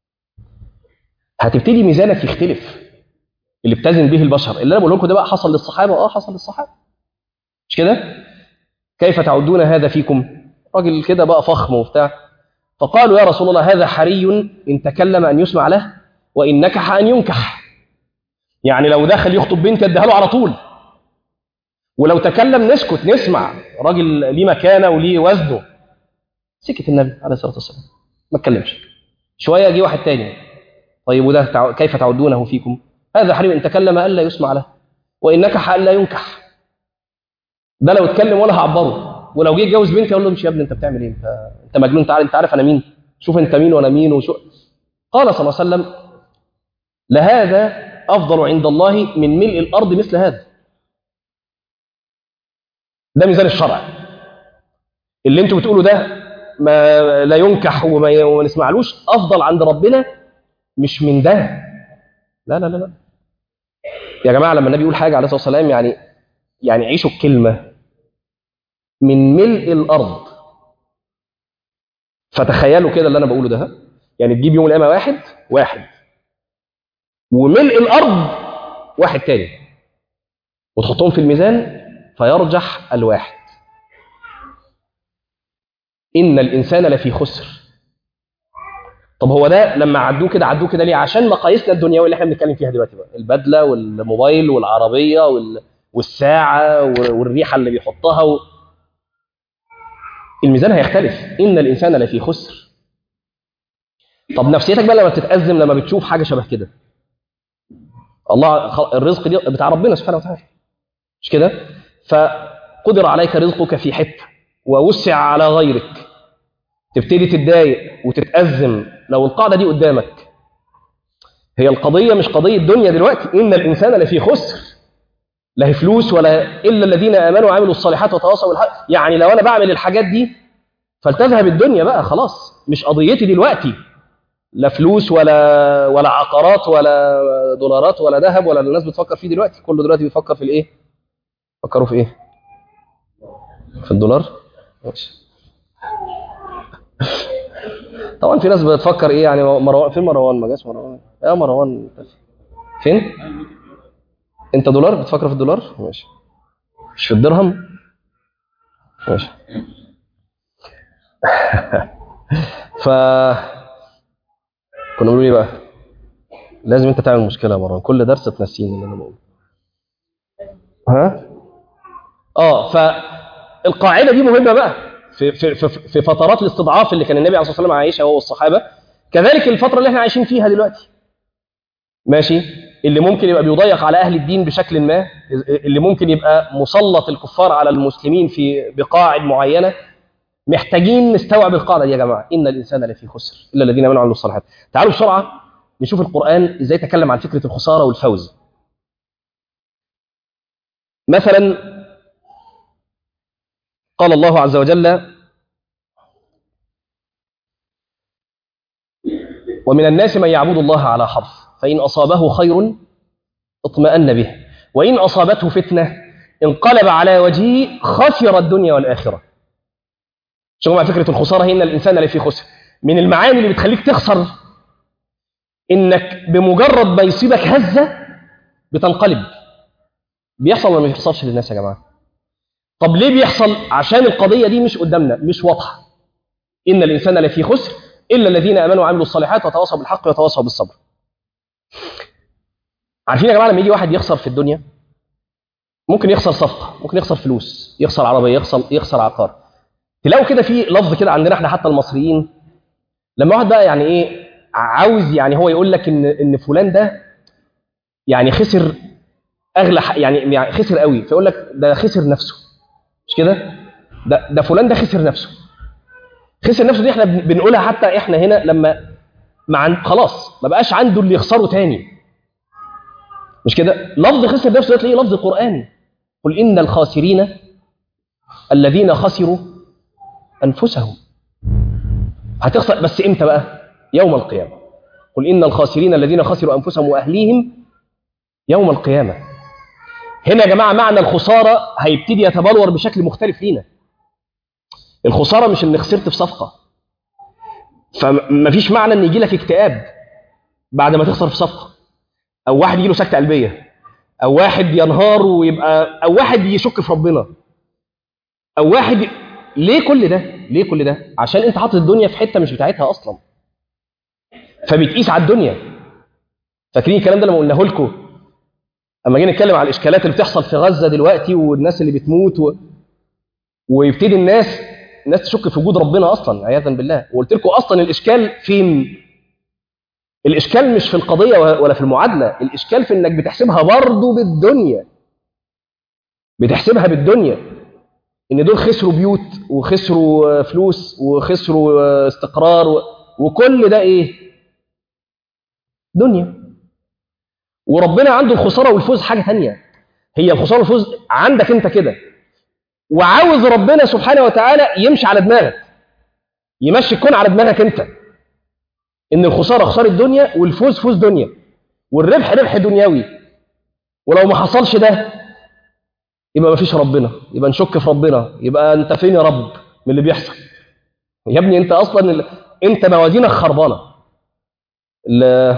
هتبتدي ميزانك يختلف اللي بتزن به البشر اللي انا بقول لكم ده بقى حصل للصحابه اه حصل للصحابه مش كده كيف تعدون هذا فيكم راجل كده بقى فخم وبتاع فقالوا يا رسول الله هذا حري ان تكلم ان يسمع له وان نكح ان ينكح يعني لو دخل يخطب بنت اديها له على طول ولو تكلم نسكت نسمع راجل ليه مكانه وليه وزنه سكت النبي عليه الصلاه والسلام ما اتكلمش شويه جه واحد تاني طيب وده تع... كيف تعدونه فيكم هذا حريم ان تكلم الا يسمع له وان نكح الا ينكح ده لو اتكلم ولا هعبره ولو جه يتجوز بنتي اقول له امشي يا ابني انت بتعمل ايه انت انت مجنون تعالى انت عارف انا مين شوف انت مين وانا مين وشو قال صلى الله عليه وسلم لهذا افضل عند الله من ملء الارض مثل هذا ده ميزان الشرع اللي انتوا بتقولوا ده ما لا ينكح وما, وما نسمعلوش افضل عند ربنا مش من ده لا لا لا لا يا جماعه لما النبي يقول حاجه عليه الصلاه والسلام يعني يعني عيشوا الكلمه من ملء الارض فتخيلوا كده اللي انا بقوله ده ها؟ يعني تجيب يوم القيامه واحد واحد وملء الارض واحد تاني وتحطهم في الميزان فيرجح الواحد ان الانسان لفي خسر طب هو ده لما عدوه كده عدوه كده ليه عشان مقاييسنا الدنيويه اللي احنا بنتكلم فيها دلوقتي بقى البدله والموبايل والعربيه وال... والساعه والريحه اللي بيحطها و... الميزان هيختلف ان الانسان لفي خسر طب نفسيتك بقى لما بتتأزم لما بتشوف حاجه شبه كده الله خل- الرزق دي بتاع ربنا سبحانه وتعالى مش كده فقدر عليك رزقك في حته ووسع على غيرك تبتدي تتضايق وتتأزم لو القاعده دي قدامك هي القضيه مش قضيه دنيا دلوقتي ان الانسان لفي خسر لا هي فلوس ولا الا الذين امنوا وعملوا الصالحات وتواصوا بالحق يعني لو انا بعمل الحاجات دي فلتذهب الدنيا بقى خلاص مش قضيتي دلوقتي لا فلوس ولا ولا عقارات ولا دولارات ولا ذهب ولا الناس بتفكر فيه دلوقتي كله دلوقتي بيفكر في الايه فكروا في ايه في الدولار ماشي طبعا في ناس بتفكر ايه يعني مروان فين مروان ما جاش مروان يا مروان فين انت دولار بتفكر في الدولار ماشي مش في الدرهم ماشي ف كنا بنقول ايه بقى لازم انت تعمل مشكله يا مروان كل درس تنسيني اللي انا بقوله ها اه فالقاعده دي مهمه بقى في في في, في فترات الاستضعاف اللي كان النبي عليه الصلاه والسلام عايشها هو والصحابه كذلك الفتره اللي احنا عايشين فيها دلوقتي ماشي اللي ممكن يبقى بيضيق على اهل الدين بشكل ما اللي ممكن يبقى مسلط الكفار على المسلمين في بقاع معينه محتاجين نستوعب القاعده دي يا جماعه ان الانسان لفي خسر الا الذين امنوا وعملوا الصالحات تعالوا بسرعه نشوف القران ازاي تكلم عن فكره الخساره والفوز مثلا قال الله عز وجل ومن الناس من يعبد الله على حرف فإن أصابه خير اطمأن به وإن أصابته فتنة انقلب على وجهه خسر الدنيا والآخرة شوفوا مع فكرة الخسارة هي إن الإنسان لفي خسر من المعاني اللي بتخليك تخسر إنك بمجرد ما يصيبك هزة بتنقلب بيحصل ولا ما بيحصلش للناس يا جماعة طب ليه بيحصل عشان القضية دي مش قدامنا مش واضحة إن الإنسان لفي خسر إلا الذين آمنوا وعملوا الصالحات وتواصوا بالحق وتواصوا بالصبر عارفين يا جماعة لما يجي واحد يخسر في الدنيا ممكن يخسر صفقة ممكن يخسر فلوس يخسر عربية يخسر يخسر عقار تلاقوا كده في لفظ كده عندنا احنا حتى المصريين لما واحد بقى يعني ايه عاوز يعني هو يقول لك ان ان فلان ده يعني خسر اغلى حق يعني يعني خسر قوي فيقول لك ده خسر نفسه مش كده ده ده فلان ده خسر نفسه خسر نفسه دي احنا بن- بنقولها حتى احنا هنا لما مع خلاص ما بقاش عنده اللي يخسره تاني مش كده لفظ خسر نفسه ده تلاقيه لفظ قرآني قل إن الخاسرين الذين خسروا أنفسهم هتخسر بس إمتى بقى يوم القيامة قل إن الخاسرين الذين خسروا أنفسهم وأهليهم يوم القيامة هنا يا جماعة معنى الخسارة هيبتدي يتبلور بشكل مختلف لينا الخسارة مش إن خسرت في صفقة فمفيش معنى إن يجي لك اكتئاب بعد ما تخسر في صفقة أو واحد يجي له سكتة قلبية أو واحد ينهار ويبقى أو واحد يشك في ربنا أو واحد ي... ليه كل ده؟ ليه كل ده؟ عشان أنت حاطط الدنيا في حتة مش بتاعتها أصلا فبتقيس على الدنيا فاكرين الكلام ده لما قلناه لكم اما جينا نتكلم على الاشكالات اللي بتحصل في غزه دلوقتي والناس اللي بتموت و... ويبتدي الناس الناس تشك في وجود ربنا اصلا عياذا بالله وقلت لكم اصلا الاشكال فين الاشكال مش في القضيه ولا في المعادله الاشكال في انك بتحسبها برضه بالدنيا بتحسبها بالدنيا ان دول خسروا بيوت وخسروا فلوس وخسروا استقرار و... وكل ده ايه دنيا وربنا عنده الخساره والفوز حاجه تانية هي الخساره والفوز عندك انت كده وعاوز ربنا سبحانه وتعالى يمشي على دماغك يمشي الكون على دماغك انت ان الخساره خساره دنيا والفوز فوز دنيا والربح ربح دنيوي ولو ما حصلش ده يبقى ما فيش ربنا يبقى نشك في ربنا يبقى انت فين يا رب من اللي بيحصل يا ابني انت اصلا ال... انت موازينك خربانه اللي,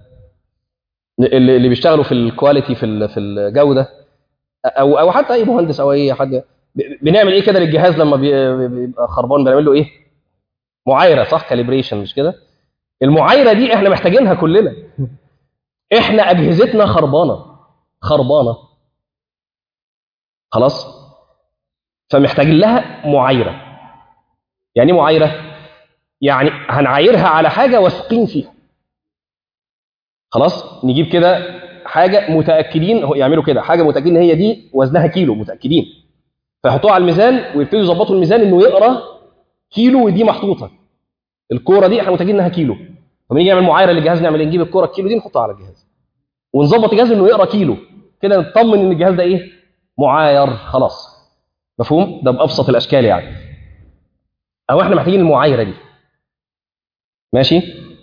اللي بيشتغلوا في الكواليتي في في الجوده او او حتى اي مهندس او اي حاجه بنعمل ايه كده للجهاز لما بيبقى خربان بنعمل له ايه معايره صح كاليبريشن مش كده المعايره دي احنا محتاجينها كلنا احنا اجهزتنا خربانه خربانه خلاص فمحتاجين لها معايره يعني ايه معايره يعني هنعايرها على حاجه واثقين فيها خلاص نجيب كده حاجه متاكدين هو يعملوا كده حاجه متاكدين ان هي دي وزنها كيلو متاكدين فيحطوها على الميزان ويبتدوا يظبطوا الميزان انه يقرا كيلو ودي محطوطه الكوره دي احنا متاكدين انها كيلو فبنيجي نعمل معايره للجهاز نعمل إيه؟ نجيب الكوره الكيلو دي نحطها على الجهاز ونظبط الجهاز انه يقرا كيلو كده نطمن ان الجهاز ده ايه معاير خلاص مفهوم ده بابسط الاشكال يعني او احنا محتاجين المعايره دي ماشي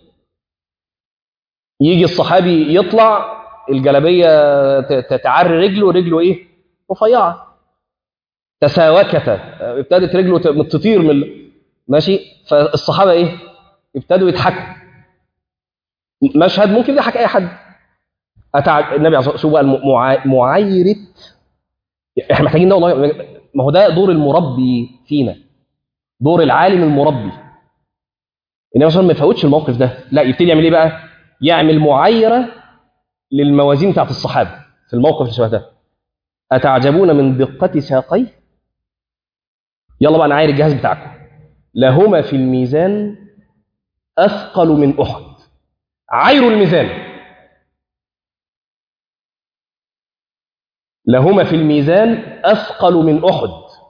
يجي الصحابي يطلع الجلابيه ت- تتعري رجله رجله ايه رفيعه تساوكتا ابتدت رجله ت- تطير من ال- ماشي فالصحابه ايه ابتدوا يضحكوا مشهد ممكن يضحك اي حد أتع... النبي عليه الصلاه والسلام قال مع... معايره احنا محتاجين ده والله ما هو ده دور المربي فينا دور العالم المربي النبي صلى الله عليه وسلم ما يفوتش الموقف ده لا يبتدي يعمل ايه بقى يعمل معايره للموازين بتاعت الصحابه في الموقف اللي شبه ده اتعجبون من دقه ساقيه يلا بقى نعاير الجهاز بتاعكم لهما في الميزان اثقل من احد عايروا الميزان لهما في الميزان اثقل من احد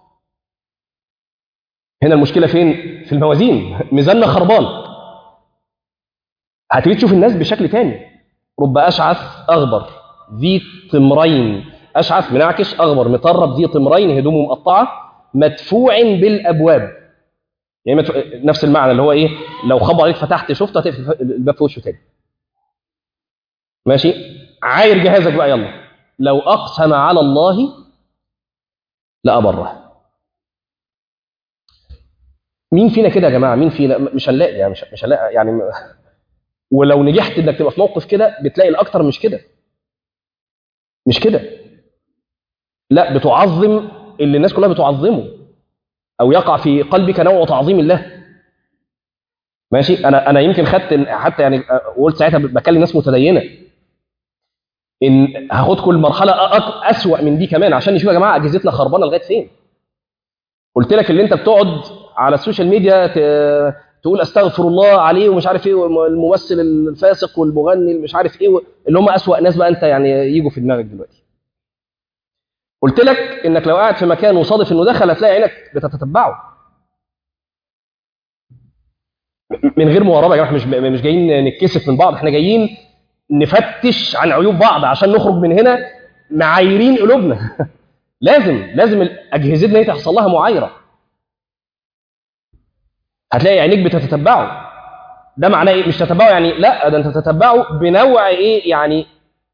هنا المشكله فين في الموازين ميزاننا خربان هتبتدي تشوف الناس بشكل تاني رب اشعث اغبر ذي طمرين اشعث منعكش اغبر مطرب ذي طمرين هدومه مقطعه مدفوع بالابواب يعني مدفوع نفس المعنى اللي هو ايه لو خبط عليك فتحت شفته هتقفل الباب في وشه تاني ماشي عاير جهازك بقى يلا لو اقسم على الله لابره مين فينا كده يا جماعه مين فينا مش هنلاقي يعني مش مش هنلاقي يعني ولو نجحت انك تبقى في موقف كده بتلاقي الاكتر مش كده مش كده لا بتعظم اللي الناس كلها بتعظمه او يقع في قلبك نوع تعظيم الله ماشي انا انا يمكن خدت حتى يعني قلت ساعتها بكلم ناس متدينه ان هاخدكم المرحله اسوا من دي كمان عشان نشوف يا جماعه اجهزتنا خربانه لغايه فين قلت لك اللي انت بتقعد على السوشيال ميديا تقول استغفر الله عليه ومش عارف ايه الممثل الفاسق والمغني اللي مش عارف ايه اللي هم اسوا ناس بقى انت يعني يجوا في دماغك دلوقتي قلت لك انك لو قاعد في مكان وصادف انه دخل هتلاقي عينك بتتتبعه من غير مواربه يا جماعه مش مش جايين نتكسف من بعض احنا جايين نفتش عن عيوب بعض عشان نخرج من هنا معايرين قلوبنا لازم لازم اجهزتنا دي تحصل لها معايره هتلاقي عينيك بتتتبعه ده معناه ايه مش تتبعه يعني لا ده انت تتبعه بنوع ايه يعني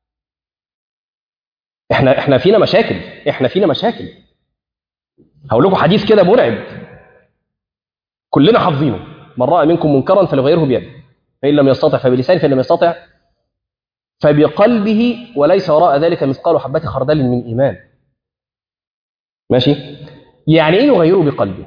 احنا احنا فينا مشاكل احنا فينا مشاكل هقول لكم حديث كده مرعب كلنا حافظينه من راى منكم منكرا فليغيره بيده فان لم يستطع فبلسانه فان لم يستطع فبقلبه وليس وراء ذلك مثقال حبة خردل من إيمان ماشي يعني إيه يغيره بقلبه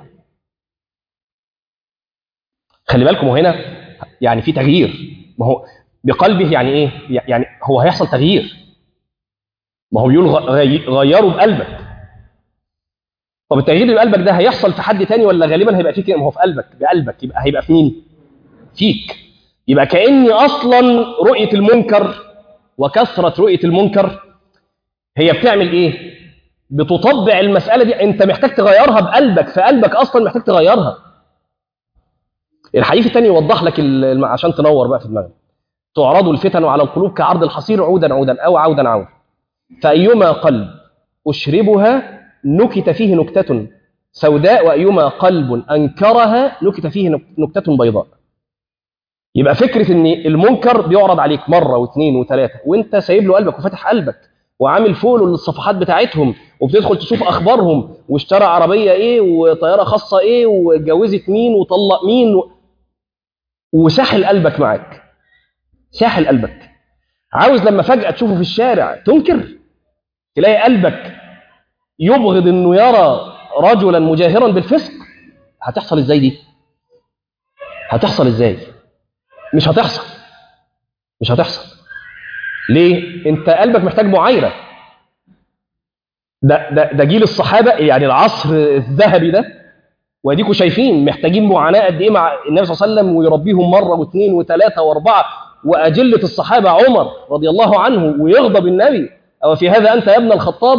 خلي بالكم هنا يعني في تغيير ما هو بقلبه يعني إيه يعني هو هيحصل تغيير ما هو بيقول غيره بقلبك طب التغيير اللي بقلبك ده هيحصل في حد تاني ولا غالبا هيبقى فيك ما هو في قلبك بقلبك يبقى هيبقى في مين فيك يبقى كأني أصلا رؤية المنكر وكثرة رؤية المنكر هي بتعمل ايه بتطبع المسألة دي انت محتاج تغيرها بقلبك فقلبك اصلا محتاج تغيرها الحديث الثاني يوضح لك عشان تنور بقى في دماغك تعرض الفتن على القلوب كعرض الحصير عودا عودا او عودا عودا فأيما قلب أشربها نكت فيه نكتة سوداء وأيما قلب أنكرها نكت فيه نكتة بيضاء يبقى فكره ان المنكر بيعرض عليك مره واثنين وثلاثه وانت سايب له قلبك وفاتح قلبك وعامل فولو للصفحات بتاعتهم وبتدخل تشوف اخبارهم واشترى عربيه ايه وطياره خاصه ايه واتجوزت مين وطلق مين و... وساحل قلبك معاك ساحل قلبك عاوز لما فجاه تشوفه في الشارع تنكر تلاقي قلبك يبغض انه يرى رجلا مجاهرا بالفسق هتحصل ازاي دي هتحصل ازاي مش هتحصل مش هتحصل ليه انت قلبك محتاج معايره ده ده ده جيل الصحابه يعني العصر الذهبي ده واديكم شايفين محتاجين معاناه قد ايه مع النبي صلى الله عليه وسلم ويربيهم مره واثنين وثلاثه واربعه واجله الصحابه عمر رضي الله عنه ويغضب النبي او في هذا انت يا ابن الخطاب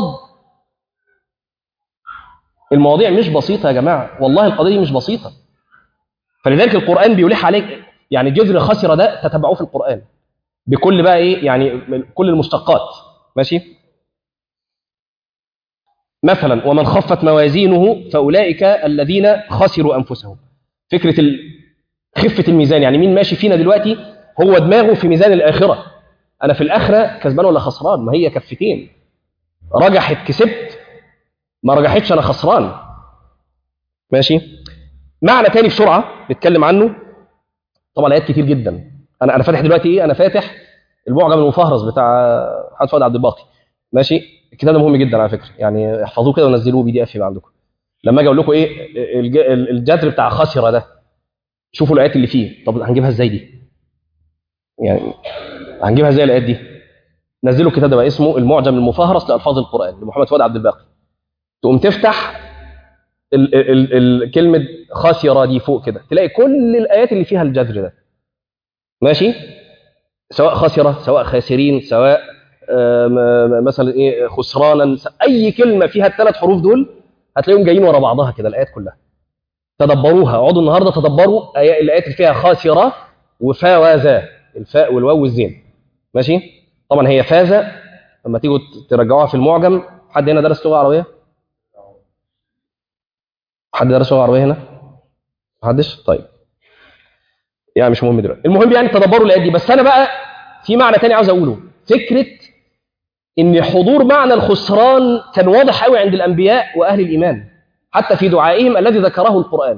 المواضيع مش بسيطه يا جماعه والله القضيه دي مش بسيطه فلذلك القران بيلح عليك يعني جذر خسر ده تتبعوه في القران بكل بقى ايه يعني كل المشتقات ماشي مثلا ومن خفت موازينه فاولئك الذين خسروا انفسهم فكره ال... خفه الميزان يعني مين ماشي فينا دلوقتي هو دماغه في ميزان الاخره انا في الاخره كسبان ولا خسران ما هي كفتين رجحت كسبت ما رجحتش انا خسران ماشي معنى تاني بسرعه نتكلم عنه طبعا ايات كتير جدا انا انا فاتح دلوقتي ايه انا فاتح المعجم المفهرس بتاع محمد فؤاد عبد الباقي ماشي الكتاب ده مهم جدا على فكره يعني احفظوه كده ونزلوه بي دي اف يبقى عندكم لما اجي اقول لكم ايه الج- الجذر بتاع خسره ده شوفوا الايات اللي فيه طب هنجيبها ازاي دي يعني هنجيبها ازاي الايات دي نزلوا الكتاب ده بقى اسمه المعجم المفهرس لالفاظ القران لمحمد فؤاد عبد الباقي تقوم تفتح ال ال ال كلمه خاسره دي فوق كده تلاقي كل الايات اللي فيها الجذر ده ماشي سواء خسره سواء خاسرين سواء آم، مثلا ايه خسرانا س- اي كلمه فيها الثلاث حروف دول هتلاقيهم جايين ورا بعضها كده الايات كلها تدبروها اقعدوا النهارده تدبروا آي- الايات اللي فيها خاسره وفاوزا الفاء والواو والزين ماشي طبعا هي فازه لما تيجوا ت- ترجعوها في المعجم حد هنا درس لغه عربيه حد درس لغه عربيه هنا محدش طيب يعني مش مهم دلوقتي المهم يعني تدبروا الايات دي بس انا بقى في معنى تاني عاوز اقوله فكره ان حضور معنى الخسران كان واضح قوي عند الانبياء واهل الايمان حتى في دعائهم الذي ذكره القران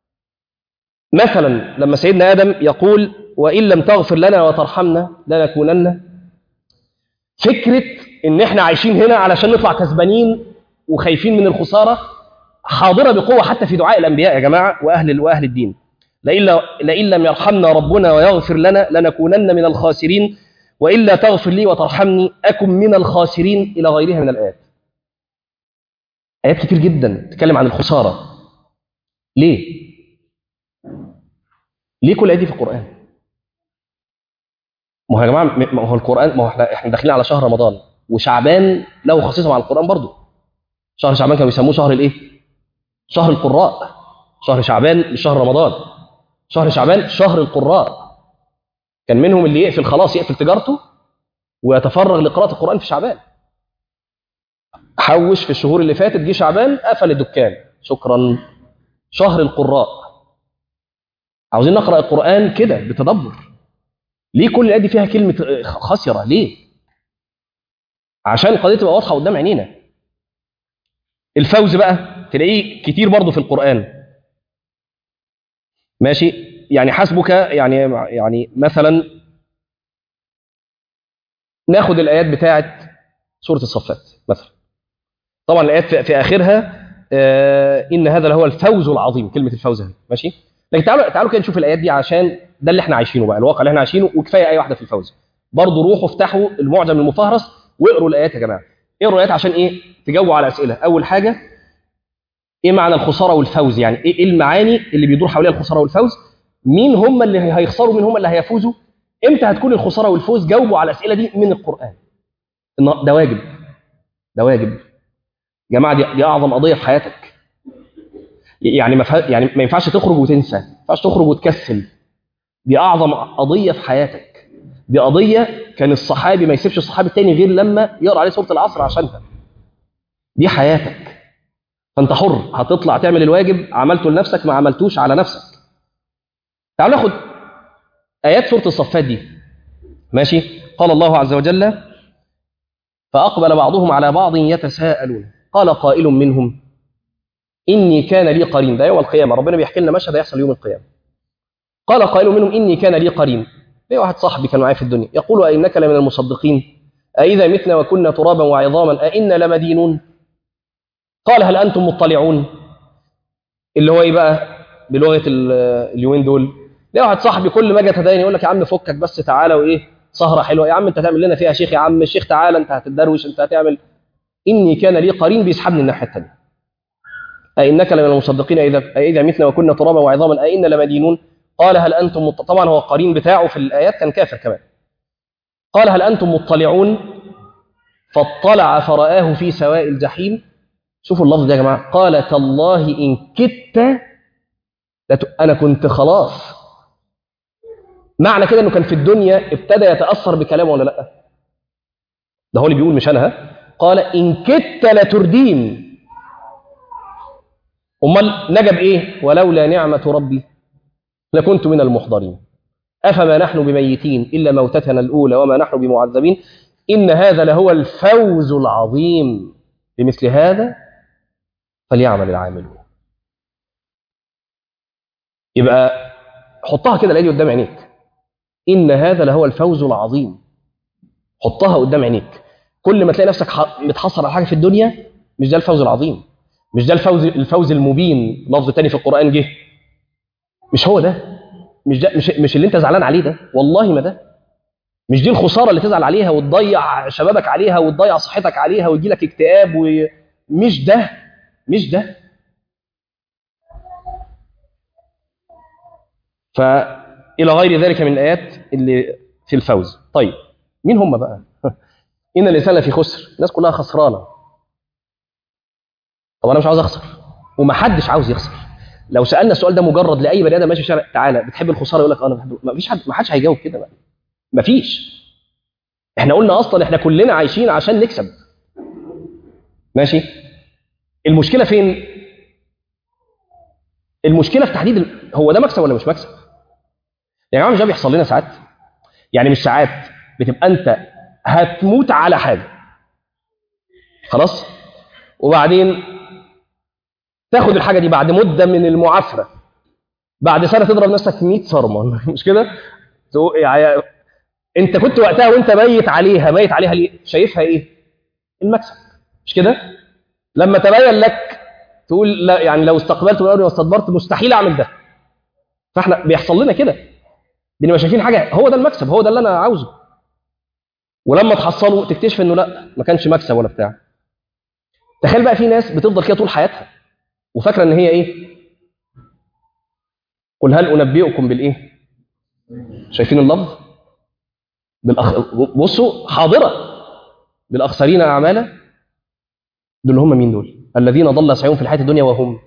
مثلا لما سيدنا ادم يقول وان لم تغفر لنا وترحمنا لنكونن فكره ان احنا عايشين هنا علشان نطلع كسبانين وخايفين من الخساره حاضره بقوه حتى في دعاء الانبياء يا جماعه واهل واهل الدين لئن لئن لم يرحمنا ربنا ويغفر لنا لنكونن من الخاسرين والا تغفر لي وترحمني اكن من الخاسرين الى غيرها من الايات. ايات كتير جدا تتكلم عن الخساره. ليه؟ ليه كل الايات دي في القران؟ ما هو يا جماعه م- ما هو القران ما هو احنا احنا داخلين على شهر رمضان وشعبان له خصيصه مع القران برضه. شهر شعبان كانوا بيسموه شهر الايه؟ شهر القراء. شهر شعبان مش شهر رمضان. شهر شعبان شهر القراء. كان منهم اللي يقفل خلاص يقفل تجارته ويتفرغ لقراءة القرآن في شعبان حوش في الشهور اللي فاتت جه شعبان قفل الدكان شكرا شهر القراء عاوزين نقرأ القرآن كده بتدبر ليه كل الآيات دي فيها كلمة خسرة ليه عشان القضية تبقى واضحة قدام عينينا الفوز بقى تلاقيه كتير برضه في القرآن ماشي يعني حسبك يعني يعني مثلا ناخد الايات بتاعه سوره الصفات مثلا طبعا الايات في, في اخرها آه ان هذا لهو الفوز العظيم كلمه الفوز هذه ماشي لكن تعالوا تعالوا كده نشوف الايات دي عشان ده اللي احنا عايشينه بقى الواقع اللي احنا عايشينه وكفايه اي واحده في الفوز برضه روحوا افتحوا المعجم المفهرس واقروا الايات يا جماعه اقروا الايات عشان ايه تجاوبوا على اسئله اول حاجه ايه معنى الخساره والفوز يعني ايه المعاني اللي بيدور حواليها الخساره والفوز مين هم اللي هيخسروا مين هم اللي هيفوزوا امتى هتكون الخساره والفوز جاوبوا على الاسئله دي من القران إن ده واجب ده واجب يا جماعه دي, دي اعظم قضيه في حياتك يعني ما فه... يعني ما ينفعش تخرج وتنسى ما ينفعش تخرج وتكسل دي اعظم قضيه في حياتك دي قضيه كان الصحابي ما يسيبش الصحابي التاني غير لما يقرا عليه سوره العصر عشانها دي حياتك فانت حر هتطلع تعمل الواجب عملته لنفسك ما عملتوش على نفسك تعالوا ناخد ايات سوره الصفات دي ماشي قال الله عز وجل فاقبل بعضهم على بعض يتساءلون قال قائل منهم اني كان لي قرين ده يوم القيامه ربنا بيحكي لنا مشهد هيحصل يوم القيامه قال قائل منهم اني كان لي قرين ليه واحد صاحبي كان معايا في الدنيا يقول أئنك لمن المصدقين أئذا متنا وكنا ترابا وعظاما أئنا لمدينون قال هل أنتم مطلعون اللي هو إيه بقى بلغة اليومين دول ليه واحد صاحبي كل ما اجي اتدين يقول لك يا عم فكك بس تعالى وايه سهره حلوه يا عم انت هتعمل لنا فيها شيخ يا عم الشيخ تعالى انت هتدروش انت هتعمل اني كان لي قرين بيسحبني الناحيه الثانيه أئنك لمن المصدقين إذا إذا متنا وكنا ترابا وعظاما أئنا لمدينون قال هل أنتم مط... طبعا هو القرين بتاعه في الآيات كان كافر كمان قال هل أنتم مطلعون فاطلع فرآه في سواء الجحيم شوفوا اللفظ ده يا جماعة قال تالله إن كدت لت... أنا كنت خلاص معنى كده إنه كان في الدنيا ابتدى يتأثر بكلامه ولا لأ ده هو اللي بيقول مش أنا ها قال إن كدت لتردين أمال نجب إيه ولولا نعمة ربي لكنت من المحضرين أفما نحن بميتين إلا موتتنا الأولى وما نحن بمعذبين إن هذا لهو الفوز العظيم بمثل هذا فليعمل العاملون يبقى حطها كده الآية قدام عينيك إن هذا لهو الفوز العظيم حطها قدام عينيك كل ما تلاقي نفسك متحصر على حاجة في الدنيا مش ده الفوز العظيم مش ده الفوز الفوز المبين لفظ تاني في القرآن جه مش هو ده مش ده مش, مش اللي انت زعلان عليه ده والله ما ده مش دي الخساره اللي تزعل عليها وتضيع شبابك عليها وتضيع صحتك عليها ويجي لك اكتئاب ومش ده مش ده فإلى غير ذلك من الآيات اللي في الفوز طيب مين هم بقى إن الإنسان لفي خسر الناس كلها خسرانة طب أنا مش عاوز أخسر ومحدش عاوز يخسر لو سالنا السؤال ده مجرد لاي بني ادم ماشي في الشارع تعالى بتحب الخساره يقول لك اه انا بحب ما فيش حد ما حدش هيجاوب كده بقى ما فيش احنا قلنا اصلا احنا كلنا عايشين عشان نكسب ماشي المشكله فين المشكله في تحديد ال... هو ده مكسب ولا مش مكسب يا جماعه مش ده بيحصل لنا ساعات يعني مش ساعات بتبقى انت هتموت على حاجه خلاص وبعدين تاخد الحاجه دي بعد مده من المعافره بعد سنه تضرب نفسك 100 صرمه مش كده يعني انت كنت وقتها وانت ميت عليها ميت عليها ليه شايفها ايه المكسب مش كده لما تبين لك تقول لا يعني لو استقبلت من واستدبرت مستحيل اعمل ده فاحنا بيحصل لنا كده بنبقى شايفين حاجه هو ده المكسب هو ده اللي انا عاوزه ولما تحصله تكتشف انه لا ما كانش مكسب ولا بتاع تخيل بقى في ناس بتفضل كده طول حياتها وفاكره ان هي ايه قل هل انبئكم بالايه شايفين اللفظ بالأخ... بصوا حاضره بالاخسرين اعمالا دول هم مين دول الذين ضل سعيهم في الحياه الدنيا وهم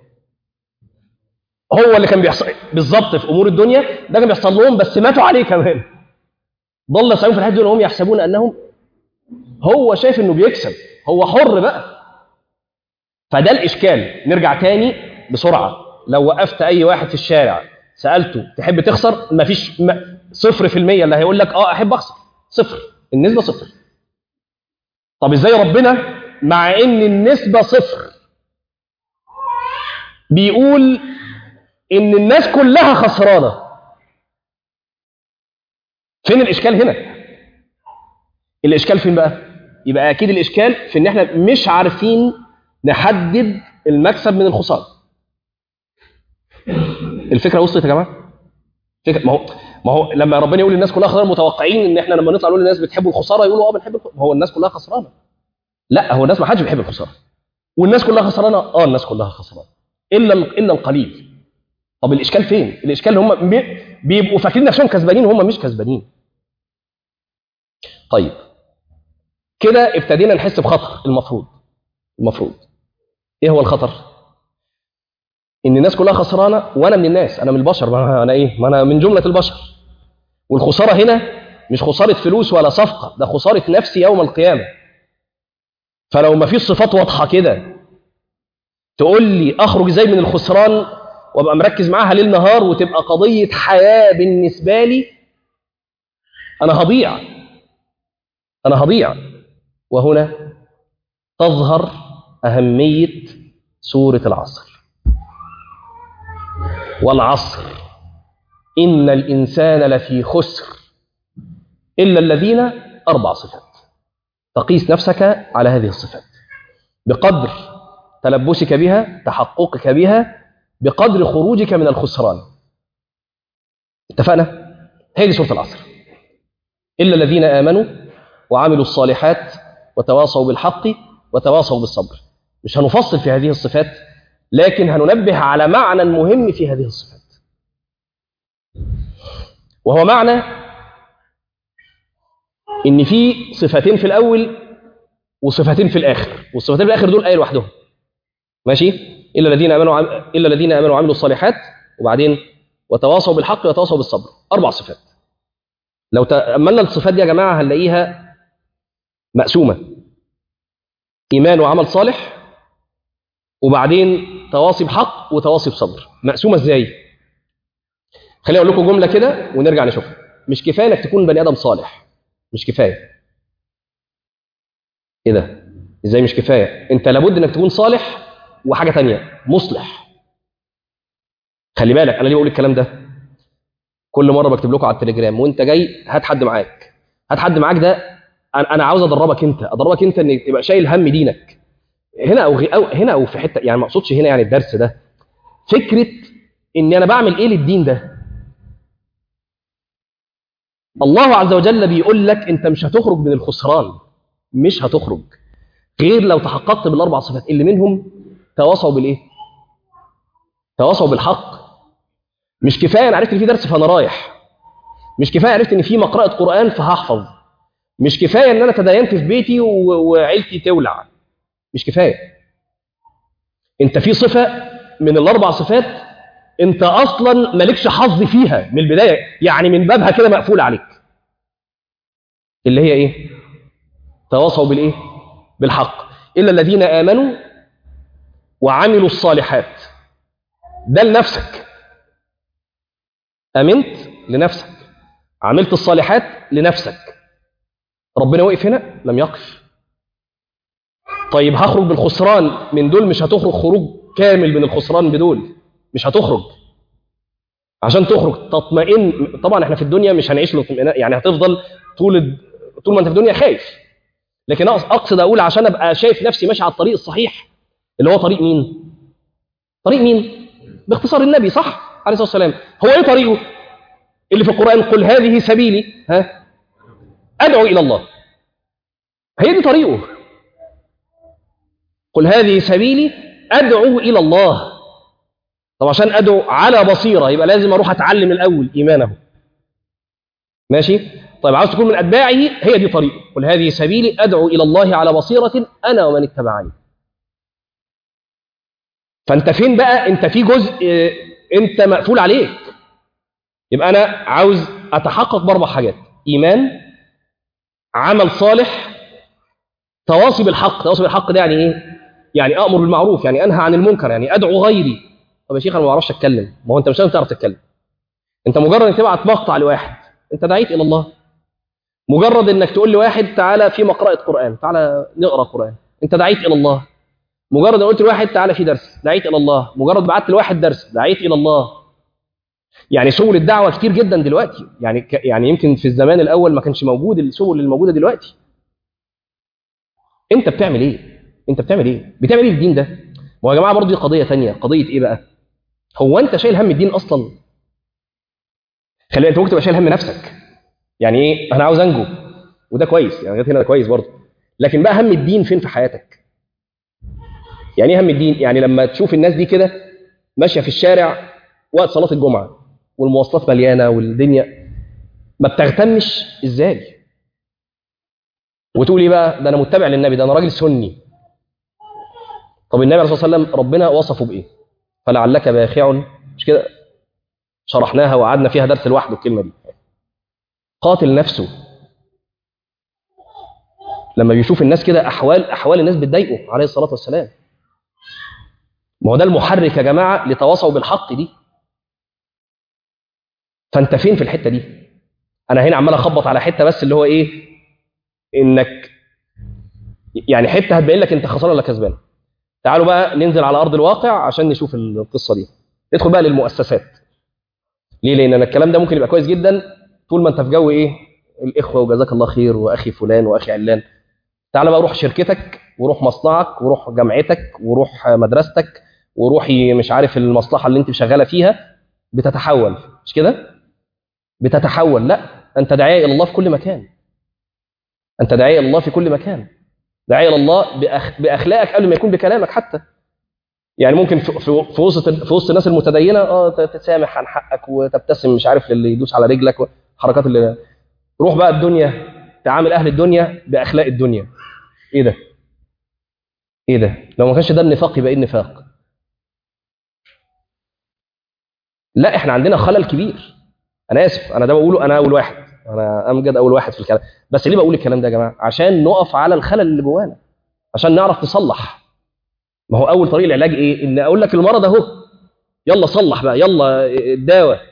هو اللي كان بيحصل بالظبط في امور الدنيا ده كان بيحصل لهم بس ماتوا عليه كمان ضل سعيهم في الحياه الدنيا وهم يحسبون انهم هو شايف انه بيكسب هو حر بقى فده الاشكال نرجع تاني بسرعه لو وقفت اي واحد في الشارع سالته تحب تخسر مفيش م... صفر في المية اللي هيقول لك اه احب اخسر صفر النسبه صفر طب ازاي ربنا مع ان النسبه صفر بيقول ان الناس كلها خسرانه فين الاشكال هنا الاشكال فين بقى يبقى اكيد الاشكال في ان احنا مش عارفين نحدد المكسب من الخساره الفكره وصلت يا جماعه فكرة ما هو ما هو لما ربنا يقول للناس كلها خسرانه متوقعين ان احنا لما نطلع نقول للناس بتحبوا الخساره يقولوا اه بنحب الخسارة. هو الناس كلها خسرانه لا هو الناس ما حدش بيحب الخساره والناس كلها خسرانه اه الناس كلها خسرانه الا الا القليل طب الاشكال فين الاشكال هم بيبقوا فاكرين نفسهم كسبانين وهم مش كسبانين طيب كده ابتدينا نحس بخطر المفروض المفروض ايه هو الخطر ان الناس كلها خسرانه وانا من الناس انا من البشر ما انا ايه ما انا من جمله البشر والخساره هنا مش خساره فلوس ولا صفقه ده خساره نفسي يوم القيامه فلو ما فيش صفات واضحه كده تقول لي اخرج ازاي من الخسران وابقى مركز معاها ليل نهار وتبقى قضيه حياه بالنسبه لي انا هضيع انا هضيع وهنا تظهر اهميه سوره العصر والعصر إن الإنسان لفي خسر إلا الذين أربع صفات تقيس نفسك على هذه الصفات بقدر تلبسك بها تحققك بها بقدر خروجك من الخسران اتفقنا؟ هذه سورة العصر إلا الذين آمنوا وعملوا الصالحات وتواصوا بالحق وتواصوا بالصبر مش هنفصل في هذه الصفات لكن هننبه على معنى مهم في هذه الصفات وهو معنى ان في صفتين في الاول وصفتين في الاخر والصفتين في الاخر دول ايه لوحدهم ماشي الا الذين امنوا وعم... الا الذين امنوا وعملوا الصالحات وبعدين وتواصوا بالحق وتواصوا بالصبر اربع صفات لو تاملنا الصفات دي يا جماعه هنلاقيها مقسومه ايمان وعمل صالح وبعدين تواصي بحق وتواصي بصبر مقسومه ازاي خليني اقول لكم جمله كده ونرجع نشوفها مش كفايه انك تكون بني ادم صالح مش كفايه ايه ده ازاي مش كفايه انت لابد انك تكون صالح وحاجه تانية مصلح خلي بالك انا ليه بقول الكلام ده كل مره بكتب لكم على التليجرام وانت جاي هات حد معاك هات حد معاك ده انا أنا عاوز ادربك انت ادربك انت انك تبقى شايل هم دينك هنا او, غي أو هنا او في حته يعني ما اقصدش هنا يعني الدرس ده فكره ان انا بعمل ايه للدين ده الله عز وجل بيقول لك انت مش هتخرج من الخسران مش هتخرج غير لو تحققت بالاربع صفات اللي منهم تواصوا بالايه تواصوا بالحق مش كفايه انا عرفت ان في درس فانا رايح مش كفايه عرفت ان في مقرأة قرآن فهحفظ مش كفايه ان انا تدينت في بيتي و- وعيلتي تولع مش كفايه انت في صفه من الاربع صفات انت اصلا مالكش حظ فيها من البدايه يعني من بابها كده مقفول عليك اللي هي ايه تواصوا بالايه بالحق الا الذين امنوا وعملوا الصالحات ده لنفسك امنت لنفسك عملت الصالحات لنفسك ربنا وقف هنا لم يقف طيب هخرج بالخسران من دول مش هتخرج خروج كامل من الخسران بدول مش هتخرج عشان تخرج تطمئن طبعا احنا في الدنيا مش هنعيش الاطمئنان يعني هتفضل طول الد- طول ما انت في الدنيا خايف لكن أقص- اقصد اقول عشان ابقى شايف نفسي ماشي على الطريق الصحيح اللي هو طريق مين طريق مين باختصار النبي صح عليه الصلاه والسلام هو ايه طريقه اللي في القران قل هذه سبيلي ها ادعو الى الله هي دي طريقه قل هذه سبيلي ادعو الى الله طب عشان ادعو على بصيره يبقى لازم اروح اتعلم الاول ايمانه ماشي طيب عاوز تكون من اتباعه هي دي طريقه قل هذه سبيلي ادعو الى الله على بصيره انا ومن اتبعني فانت فين بقى انت في جزء آه، انت مقفول عليك يبقى انا عاوز اتحقق باربع حاجات ايمان عمل صالح تواصي بالحق تواصي بالحق ده يعني ايه يعني امر بالمعروف يعني انهى عن المنكر يعني ادعو غيري طب يا شيخ انا ما بعرفش اتكلم ما هو انت مش لازم تعرف تتكلم انت مجرد انك تبعت مقطع لواحد انت دعيت الى الله مجرد انك تقول لواحد تعالى في مقرأة قرآن تعالى نقرأ قرآن انت دعيت الى الله مجرد ان قلت لواحد تعالى في درس دعيت الى الله مجرد بعت لواحد درس دعيت الى الله يعني سبل الدعوه كتير جدا دلوقتي يعني ك... يعني يمكن في الزمان الاول ما كانش موجود السبل اللي موجوده دلوقتي انت بتعمل ايه انت بتعمل ايه بتعمل ايه في الدين ده ما هو يا جماعه برضه دي قضيه تانية قضيه ايه بقى هو انت شايل هم الدين اصلا خلي انت ممكن تبقى شايل هم نفسك يعني ايه انا عاوز انجو وده كويس يعني جت هنا ده كويس برضه لكن بقى هم الدين فين في حياتك يعني ايه هم الدين يعني لما تشوف الناس دي كده ماشيه في الشارع وقت صلاه الجمعه والمواصلات مليانه والدنيا ما بتغتمش ازاي وتقول ايه بقى ده انا متبع للنبي ده انا راجل سني طب النبي عليه الصلاه والسلام ربنا وصفه بايه فلعلك باخع مش كده شرحناها وقعدنا فيها درس لوحده الكلمه دي قاتل نفسه لما بيشوف الناس كده احوال احوال الناس بتضايقه عليه الصلاه والسلام ما هو ده المحرك يا جماعه لتواصوا بالحق دي فانت فين في الحته دي انا هنا عمال اخبط على حته بس اللي هو ايه انك يعني حته هتبين لك انت خسران ولا كسبان تعالوا بقى ننزل على ارض الواقع عشان نشوف القصه دي ندخل بقى للمؤسسات ليه لان أنا الكلام ده ممكن يبقى كويس جدا طول ما انت في جو ايه الاخوه وجزاك الله خير واخي فلان واخي علان تعالى بقى روح شركتك وروح مصنعك وروح جامعتك وروح مدرستك وروحي مش عارف المصلحه اللي انت شغاله فيها بتتحول مش كده بتتحول لا انت داعيه الى الله في كل مكان انت داعيه الى الله في كل مكان داعيه الى الله بأخ... باخلاقك قبل ما يكون بكلامك حتى يعني ممكن في في- في وسط في وسط الناس المتدينه اه ت- تسامح عن حقك وتبتسم مش عارف للي يدوس على رجلك حركات اللي روح بقى الدنيا تعامل اهل الدنيا باخلاق الدنيا ايه ده ايه ده لو ما كانش ده النفاق يبقى ايه النفاق لا احنا عندنا خلل كبير انا اسف انا ده بقوله انا اول واحد انا امجد اول واحد في الكلام بس ليه بقول الكلام ده يا جماعه عشان نقف على الخلل اللي جوانا عشان نعرف نصلح ما هو اول طريق العلاج ايه ان اقول لك المرض اهو يلا صلح بقى يلا الدواء